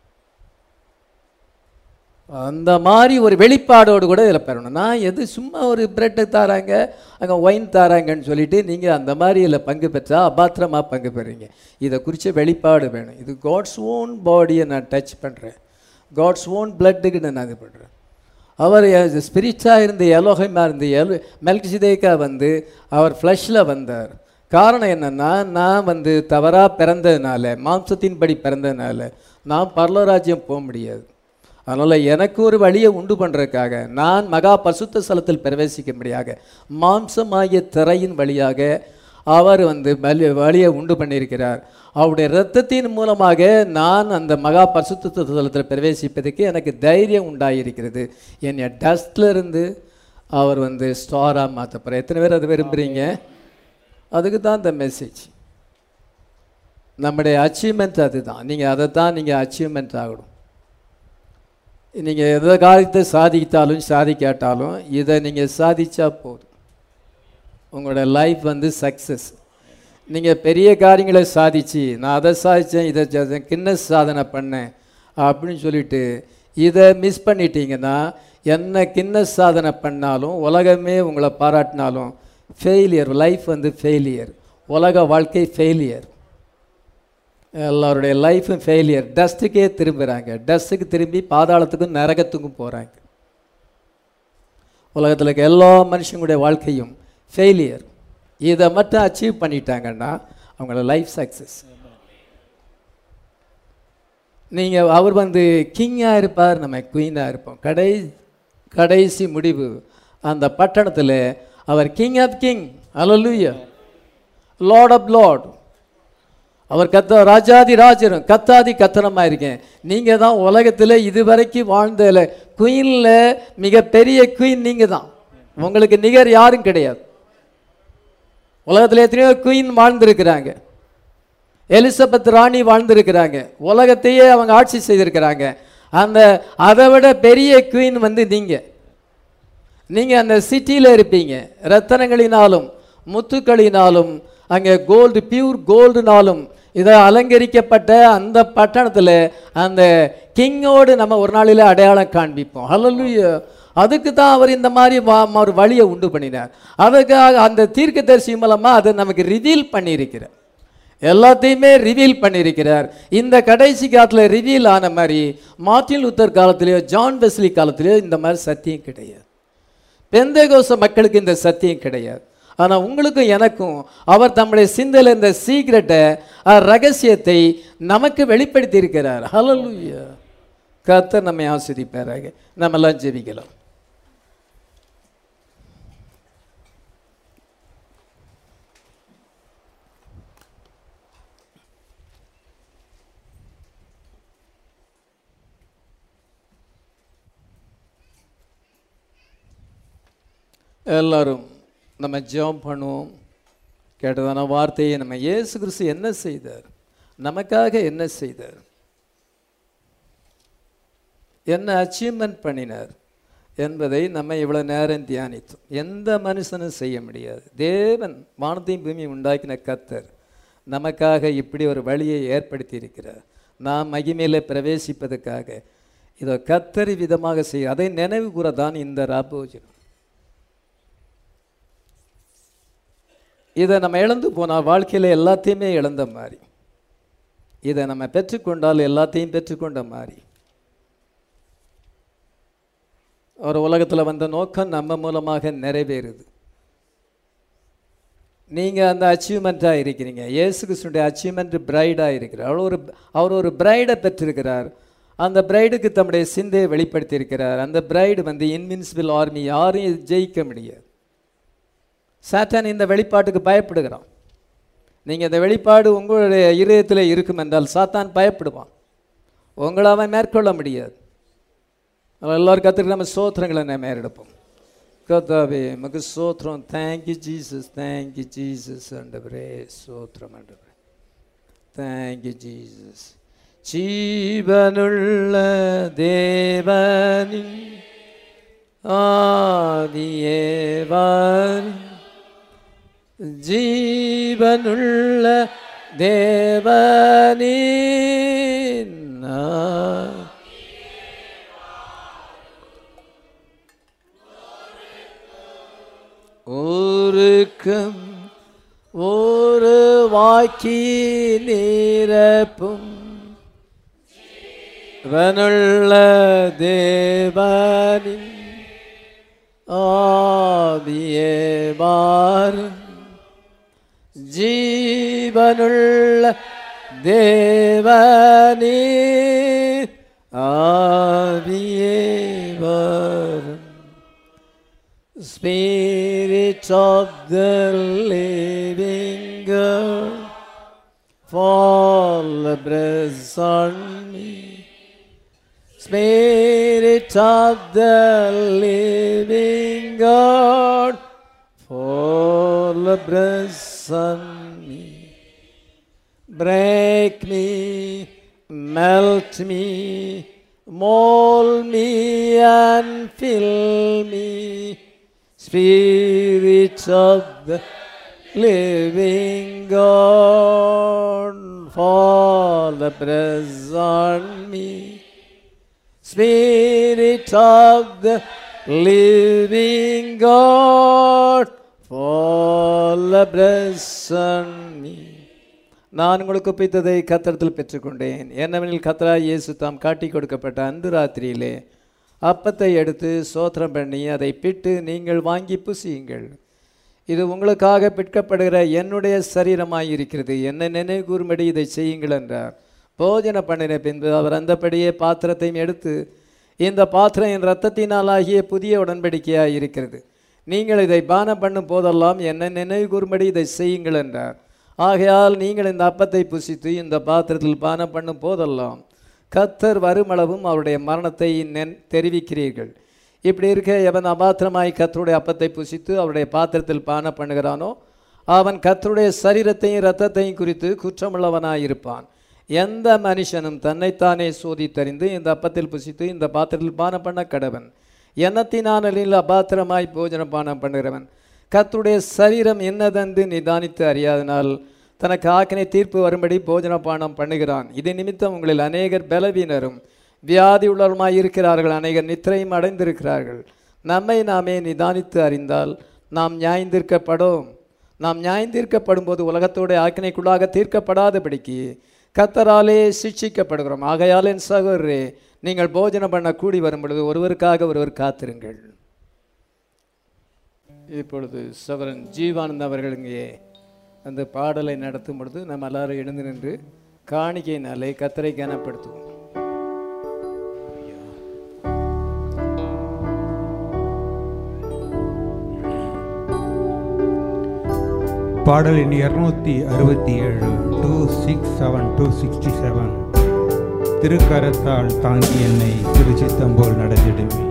அந்த மாதிரி ஒரு வெளிப்பாடோடு கூட இதில் பெறணும் நான் எது சும்மா ஒரு பிரெட்டை தாராங்க அங்கே ஒயின் தாராங்கன்னு சொல்லிட்டு நீங்கள் அந்த மாதிரி இதில் பங்கு பெற்றா அபாத்திரமாக பங்கு பெறுறீங்க இதை குறித்த வெளிப்பாடு வேணும் இது காட்ஸ் ஓன் பாடியை நான் டச் பண்ணுறேன் காட்ஸ் ஓன் பிளட்டுக்கு நான் இது பண்ணுறேன் அவர் ஸ்பிரிச்சாக இருந்த எலோகமாக இருந்த எலோ மெல்கிசிதேக்கா வந்து அவர் ஃப்ளஷில் வந்தார் காரணம் என்னென்னா நான் வந்து தவறாக பிறந்ததுனால மாம்சத்தின்படி பிறந்ததுனால நான் பரலராஜ்யம் போக முடியாது அதனால் எனக்கு ஒரு வழியை உண்டு பண்ணுறதுக்காக நான் மகா பசுத்த ஸ்தலத்தில் பிரவேசிக்கும்படியாக மாம்சமாகிய திரையின் வழியாக அவர் வந்து வழி வழியை உண்டு பண்ணியிருக்கிறார் அவருடைய இரத்தத்தின் மூலமாக நான் அந்த மகா பரிசுத்த ஸ்தலத்தில் பிரவேசிப்பதற்கு எனக்கு தைரியம் உண்டாகியிருக்கிறது என்னை டஸ்ட்ல இருந்து அவர் வந்து ஸ்டாராக மாற்ற போகிறார் எத்தனை பேர் அதை விரும்புகிறீங்க அதுக்கு தான் இந்த மெசேஜ் நம்முடைய அச்சீவ்மெண்ட் அதுதான் நீங்கள் அதை தான் நீங்கள் அச்சீவ்மெண்ட் ஆகணும் நீங்கள் எந்த காரியத்தை சாதித்தாலும் சாதிக்காட்டாலும் இதை நீங்கள் சாதிச்சா போதும் உங்களோட லைஃப் வந்து சக்ஸஸ் நீங்கள் பெரிய காரியங்களை சாதிச்சு நான் அதை சாதித்தேன் இதை செஞ்சேன், கின்னஸ் சாதனை பண்ணேன் அப்படின்னு சொல்லிட்டு இதை மிஸ் பண்ணிட்டீங்கன்னா என்ன கின்னஸ் சாதனை பண்ணாலும் உலகமே உங்களை பாராட்டினாலும் ஃபெயிலியர் லைஃப் வந்து ஃபெயிலியர் உலக வாழ்க்கை ஃபெயிலியர் எல்லாருடைய லைஃப்பும் ஃபெயிலியர் டஸ்ட்டுக்கே திரும்புகிறாங்க டஸ்ட்டுக்கு திரும்பி பாதாளத்துக்கும் நரகத்துக்கும் போகிறாங்க உலகத்தில் இருக்க எல்லா மனுஷங்களுடைய வாழ்க்கையும் ஃபெயிலியர் இதை மட்டும் அச்சீவ் பண்ணிட்டாங்கன்னா அவங்களோட லைஃப் சக்ஸஸ் நீங்கள் அவர் வந்து கிங்காக இருப்பார் நம்ம குயினாக இருப்போம் கடை கடைசி முடிவு அந்த பட்டணத்தில் அவர் king of king hallelujah Lord of Lord அவர் கத்த ராஜாதி ராஜரும் கத்தாதி கத்தனமாக இருக்கேன் நீங்கள் தான் உலகத்தில் இதுவரைக்கும் வாழ்ந்ததில் குயினில் மிகப்பெரிய குயின் நீங்கள் தான் உங்களுக்கு நிகர் யாரும் கிடையாது உலகத்தில் எத்தனையோ குயின் வாழ்ந்திருக்கிறாங்க எலிசபெத் ராணி வாழ்ந்திருக்கிறாங்க உலகத்தையே அவங்க ஆட்சி செய்திருக்கிறாங்க அந்த அதை விட பெரிய குயின் வந்து நீங்கள் நீங்கள் அந்த சிட்டியில் இருப்பீங்க ரத்தனங்களினாலும் முத்துக்களினாலும் அங்கே கோல்டு பியூர் கோல்டுனாலும் இதை அலங்கரிக்கப்பட்ட அந்த பட்டணத்தில் அந்த கிங்கோடு நம்ம ஒரு நாளில் அடையாளம் காண்பிப்போம் ஹalleluya அதுக்கு தான் அவர் இந்த மாதிரி வா- ஒரு வழியை உண்டு பண்ணினார் அதுக்காக அந்த தீர்க்கதரிசி மூலமாக அதை நமக்கு ரிவீல் பண்ணியிருக்கிறார் எல்லாத்தையுமே ரிவீல் பண்ணியிருக்கிறார் இந்த கடைசி காலத்தில் ரிவீல் ஆன மாதிரி மார்ட்டின் லூத்தர் காலத்திலேயோ ஜான் வெஸ்லி காலத்திலேயோ இந்த மாதிரி சத்தியம் கிடையாது பெந்தேகோச மக்களுக்கு இந்த சத்தியம் கிடையாது ஆனால் உங்களுக்கும் எனக்கும் அவர் தம்முடைய சிந்தையில் இந்த சீக்ரெட்டை ரகசியத்தை நமக்கு வெளிப்படுத்தி இருக்கிறார் ஹalleluya கர்த்தர் நம்மை ஆசிரிப்பாராக நம்ம எல்லாம் ஜெபிக்கலாம் எல்லாரும் நம்ம ஜெபம் பண்ணுவோம் கேட்டதான வார்த்தையை நம்ம இயேசு கிறிஸ்து என்ன செய்தார் நமக்காக என்ன செய்தார் என்ன அச்சீவ்மெண்ட் பண்ணினார் என்பதை நம்ம இவ்வளோ நேரம் தியானித்தோம் எந்த மனுஷனும் செய்ய முடியாது தேவன் வானத்தையும் பூமியும் உண்டாக்கின கத்தர் நமக்காக இப்படி ஒரு வழியை ஏற்படுத்தி இருக்கிறார் நாம் மகிமையில் பிரவேசிப்பதற்காக இதோ கத்தரி விதமாக செய்ய அதை நினைவு கூற தான் இந்த ராபோஜனம் இதை நம்ம இழந்து போனால் வாழ்க்கையில் எல்லாத்தையுமே இழந்த மாதிரி இதை நம்ம பெற்றுக்கொண்டால் எல்லாத்தையும் பெற்றுக்கொண்ட மாதிரி ஒரு உலகத்தில் வந்த நோக்கம் நம்ம மூலமாக நிறைவேறுது நீங்கள் அந்த அச்சீவ்மெண்ட்டாக இருக்கிறீங்க இயேசு கிறிஸ்துடைய அச்சீவ்மெண்ட் பிரைடாக இருக்கிறார் அவர் ஒரு அவர் ஒரு பிரைடை பெற்றிருக்கிறார் அந்த பிரைடுக்கு தம்முடைய சிந்தையை வெளிப்படுத்தி இருக்கிறார் அந்த பிரைடு வந்து இன்வின்சிபிள் ஆர்மி யாரையும் ஜெயிக்க முடியாது சாத்தான் இந்த வெளிப்பாட்டுக்கு பயப்படுகிறான் நீங்கள் இந்த வெளிப்பாடு உங்களுடைய இதயத்தில் இருக்கும் என்றால் சாத்தான் பயப்படுவான் உங்களை அவன் மேற்கொள்ள முடியாது அதனால எல்லாரும் கற்றுக்கு நம்ம சோத்திரங்களை நம்ம மேறெடுப்போம் கத்தாவே மக்கு சோத்திரம் தேங்க்யூ ஜீசஸ் தேங்க்யூ ஜீசஸ் ஆண்டவரே சோத்திரம் ஆண்டவரே தேங்க்யூ ஜீசஸ் ஜீவனுள்ள தேவனின் ஆதியேவான் ஜீவனுள்ள தேவனின் ஆ- ஊருக்கும் ஒரு வாக்கி நீரப்பும் வனுள்ள தேவனின் ஆவியேவார் ஜீவனுள்ள தேவனே ஆவியேவார் Spirit of the living God, fall abreast on me. Spirit of the living God, fall abreast on me. Break me, melt me, mold me and fill me. Spirit of the living God, fall abreast on me. Spirit of the living God, fall abreast on me. நான் உங்களுக்கு ஒப்பித்ததை கத்தரத்தில் பெற்றுக்கொண்டேன் என்னவெனில் கத்தரா இயேசு தாம் காட்டி கொடுக்கப்பட்ட அந்த ராத்திரியிலே அப்பத்தை எடுத்து சோத்திரம் பண்ணி அதை பிட்டு நீங்கள் வாங்கி புசியுங்கள் இது உங்களுக்காக பிற்கப்படுகிற என்னுடைய சரீரமாய் இருக்கிறது என்ன நினைவு கூறும்படி இதை செய்யுங்கள் என்றார் போஜன பண்ணின பின்பு அவர் அந்தபடியே பாத்திரத்தையும் எடுத்து இந்த பாத்திரம் என் இரத்தத்தினாலாகிய புதிய உடன்படிக்கையாக இருக்கிறது நீங்கள் இதை பானம் பண்ணும் போதெல்லாம் என்ன நினைவு கூறும்படி இதை செய்யுங்கள் என்றார் ஆகையால் நீங்கள் இந்த அப்பத்தை புசித்து இந்த பாத்திரத்தில் பானம் பண்ணும் போதெல்லாம் கத்தர் வருமளவும் அவருடைய மரணத்தை நென் தெரிவிக்கிறீர்கள் இப்படி இருக்க எவன் அபாத்திரமாய் கத்தருடைய அப்பத்தை புசித்து அவருடைய பாத்திரத்தில் பானம் பண்ணுகிறானோ அவன் கத்தருடைய சரீரத்தையும் இரத்தத்தையும் குறித்து குற்றமுள்ளவனாயிருப்பான் எந்த மனுஷனும் தன்னைத்தானே சோதித்தறிந்து இந்த அப்பத்தில் புசித்து இந்த பாத்திரத்தில் பானம் பண்ண கடவன் எண்ணத்தினானில் அபாத்திரமாய் போஜன பானம் பண்ணுகிறவன் கர்த்தருடைய சரீரம் என்னதென்று நிதானித்து அறியாதனால் தனக்கு ஆக்கினை தீர்ப்பு வரும்படி போஜன பானம் பண்ணுகிறான் இது நிமித்தம் உங்களில் அநேகர் பலவீனரும் வியாதி உள்ளவருமாய் இருக்கிறார்கள் அநேகர் நித்திரையும் அடைந்திருக்கிறார்கள் நம்மை நாமே நிதானித்து அறிந்தால் நாம் நியாயந்தீர்க்கப்படும் நாம் நியாயந்தீர்க்கப்படும் போது உலகத்தோட ஆக்கினைக்குள்ளாக தீர்க்கப்படாதபடிக்கு கத்தராலே சிட்சிக்கப்படுகிறோம் ஆகையால் என் சகோதரரே நீங்கள் போஜனம் பண்ண கூடி வரும் பொழுது ஒருவருக்காக ஒருவர் காத்திருங்கள் இப்பொழுது சவரன் ஜீவானந்த் அவர்கள் இங்கே அந்த பாடலை நடத்தும் பொழுது நம்ம எல்லாரும் எழுந்து நின்று காணிக்கையினாலே கத்தரை கனப்படுத்துவோம் பாடல் எண் இருநூத்தி அறுபத்தி ஏழு two six seven two sixty seven திருக்கரத்தால் தாங்கி என்னை திருச்சித்தம் போல் நடந்திடுமே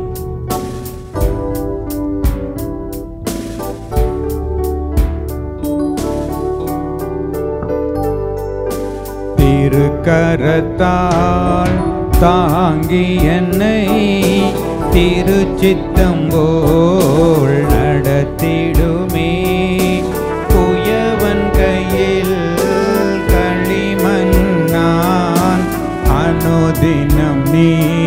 திருக்கரத்தால் தாங்கி என்னை திருச்சித்தம் போல் நடத்திடுமே குயவன் கையில் களிமன்னான் அனுதினம் நீ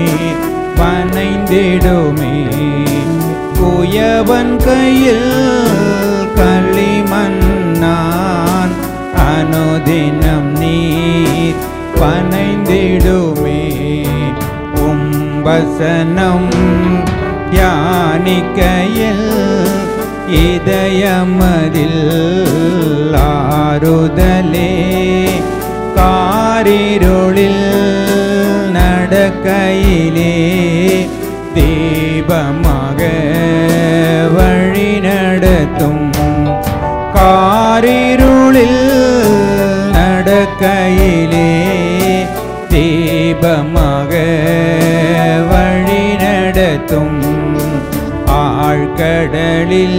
பனைந்திடுமே குயவன் கையில் களிமன்னான் அனுதினம் நீர் பனைந்திடுமே உம்பசனம் தியானிக்கையில் இதயமதில் ஆறுதலே காரிருளில் நடக்கையிலே தீபமாக வழி நடத்தும் காரிருளில் நடக்கையிலே தீபமாக வழி நடத்தும் ஆழ்கடலில்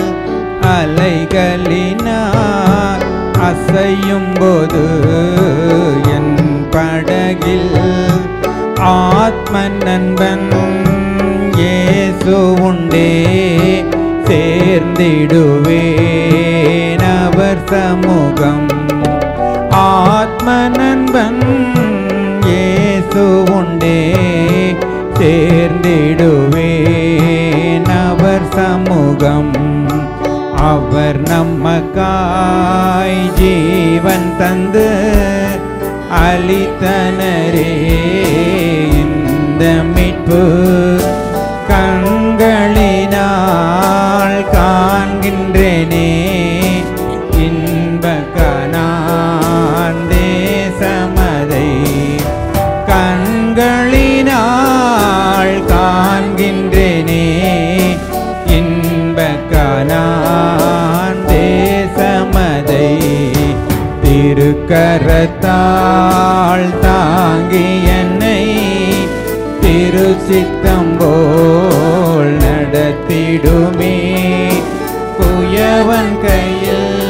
அலைகளினார் அசையும் போது என் படகில் ஆத்ம நண்பன் இயேசு உண்டே சேர்ந்திடுவேன் அவர் சமூகம் ஆத்ம நண்பன் இயேசு உண்டே சேர்ந்திடுவேன் அவர் சமூகம் அவர் நமக்காய் ஜீவன் தந்து அளித்தனரே இந்த மீட்பு கண்களினால் காண்கின்றேனே இன்பகனான் தேசமதை கண்களினால் காண்கின்றேனே இன்பகனான் தேசமதை திருக்கரத்தால் தாங்கி என்னை திருச்சித்தம் போல் நடத்திடுமே குயவன் கையில்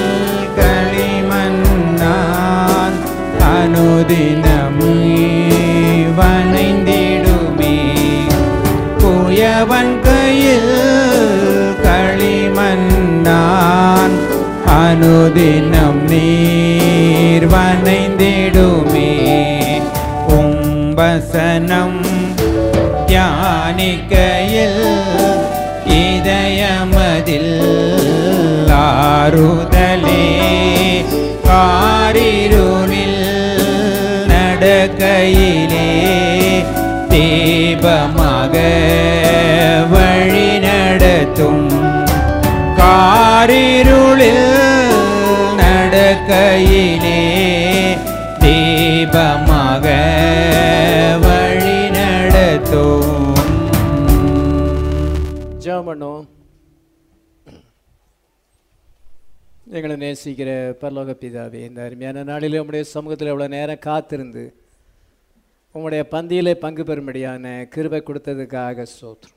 களிமன்னான் அனுதினம் வணைந்திடுமே குயவன் கையில் களிமன்னான் அனுதினம் நீர் வணைந்திடுமே உம்பசனம் தியானிக்கையில் இதயமதில் ஆறுதலே காரிருளில் நடக்கையிலே தீபமாக வழி நடத்தும் காரிருளில் நடக்கையிலே தீபமாக எங்களை நேசிக்கிற பரலோக பிதாவே இந்த அருமையான நாளிலே உம்முடைய சமூகத்தில் எவ்வளோ நேரம் காத்திருந்து உம்முடைய பந்தியிலே பங்கு பெறும்படியான கிருபை கொடுத்ததுக்காக சோத்ரம்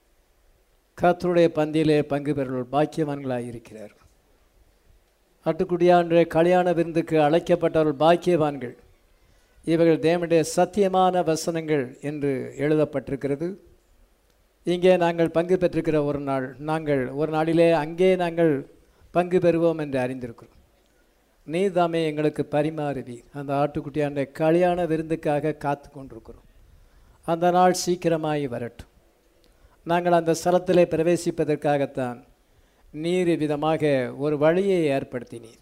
கர்த்தருடைய பந்தியிலே பங்கு பெறுவோர் பாக்கியவான்களாக இருக்கிறார்கள் ஆட்டுக்குடியான்ற கல்யாண விருந்துக்கு அழைக்கப்பட்டவர்கள் பாக்கியவான்கள் இவர்கள் தேவனுடைய சத்தியமான வசனங்கள் என்று எழுதப்பட்டிருக்கிறது இங்கே நாங்கள் பங்கு பெற்றிருக்கிற ஒரு நாள் நாங்கள் ஒரு நாளிலே அங்கே நாங்கள் பங்கு பெறுவோம் என்று அறிந்திருக்கிறோம் நீதாமே எங்களுக்கு பரிமாறுவி அந்த ஆட்டுக்குட்டியாண்ட கல்யாண விருந்துக்காக காத்து கொண்டிருக்கிறோம் அந்த நாள் சீக்கிரமாய் வரட்டும் நாங்கள் அந்த ஸ்தலத்திலே பிரவேசிப்பதற்காகத்தான் நீர் விதமாக ஒரு வழியை ஏற்படுத்தினீர்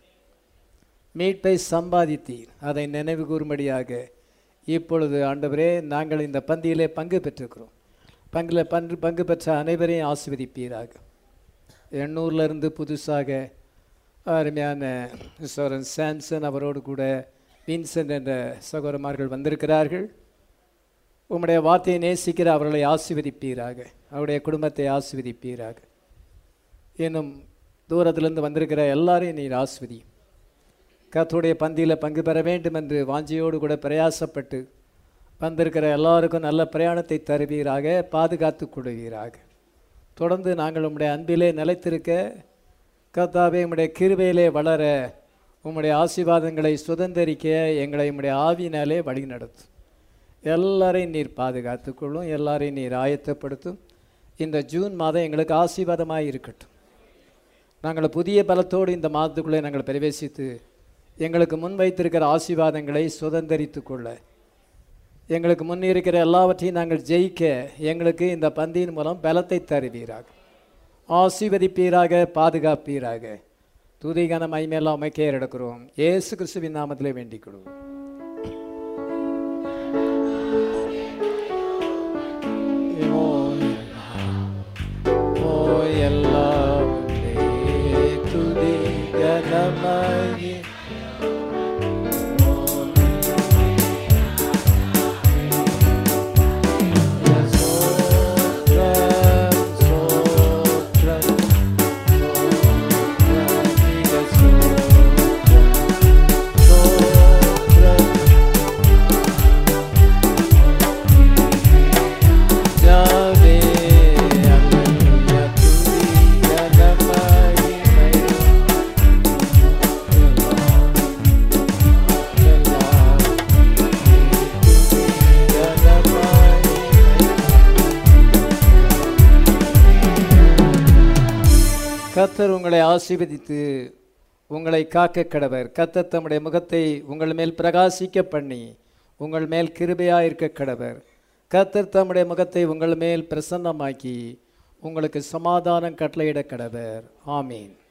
மீட்பை சம்பாதித்தீர் அதை நினைவு கூறும்படியாக இப்பொழுது ஆண்டவரே நாங்கள் இந்த பந்தியிலே பங்கு பெற்றிருக்கிறோம் பங்கில் பங்கு பங்கு பெற்ற அனைவரையும் ஆசிர்வதிப்பீராக எண்ணூர்ல இருந்து புதுசாக அருமையான சோரன் சாம்சன் அவரோடு கூட வின்சென்ட் என்ற சகோதரமார்கள் வந்திருக்கிறார்கள் உம்முடைய வார்த்தையை நேசிக்கிற அவர்களை ஆசிர்வதிப்பீராக அவருடைய குடும்பத்தை ஆசிர்வதிப்பீராக இன்னும் தூரத்திலிருந்து வந்திருக்கிற எல்லாரையும் நீர் ஆஸ்வதி கர்த்தருடைய பந்தியில் பங்கு பெற வேண்டும் என்று வாஞ்சியோடு கூட பிரயாசப்பட்டு வந்திருக்கிற எல்லாருக்கும் நல்ல பிரயாணத்தை தருவீராக பாதுகாத்து கொள்வீராக தொடர்ந்து நாங்கள் உம்முடைய அன்பிலே நிலைத்திருக்க கர்த்தாவே உம்முடைய கிருபையிலே வளர உம்முடைய ஆசீர்வாதங்களை சுதந்திரிக்க எங்களை உம்முடைய ஆவியினாலே வழிநடத்தும் எல்லாரையும் நீர் பாதுகாத்துக் கொள்ளும் எல்லாரையும் நீர் ஆயத்தப்படுத்தும் இந்த ஜூன் மாதம் எங்களுக்கு ஆசீர்வாதமாக இருக்கட்டும் நாங்கள் புதிய பலத்தோடு இந்த மாதத்துக்குள்ளே நாங்கள் பிரவேசித்து எங்களுக்கு முன் வைத்திருக்கிற ஆசீர்வாதங்களை சுதந்திரித்து கொள்ள எங்களுக்கு முன் இருக்கிற எல்லாவற்றையும் நாங்கள் ஜெயிக்க எங்களுக்கு இந்த பந்தியின் மூலம் பலத்தை தருவீராக ஆசீர்வதிப்பீராக பாதுகாப்பீராக துதிகான மைமையெல்லாம் அமைக்க எடுக்கிறோம் ஏசு கிறிஸ்துவின் நாமத்திலே வேண்டிக் கொள்வோம் ஓ எல்லாம் துதி கனமாகி கத்தர் உங்களை ஆசீர்வதித்து உங்களை காக்க கடவர் கத்தர் தம்முடைய முகத்தை உங்கள் மேல் பிரகாசிக்க பண்ணி உங்கள் மேல் கிருபையாக இருக்க கடவர் கத்தர் தம்முடைய முகத்தை உங்கள் மேல் பிரசன்னமாக்கி உங்களுக்கு சமாதானம் கட்டளையிட கடவர் ஆமீன்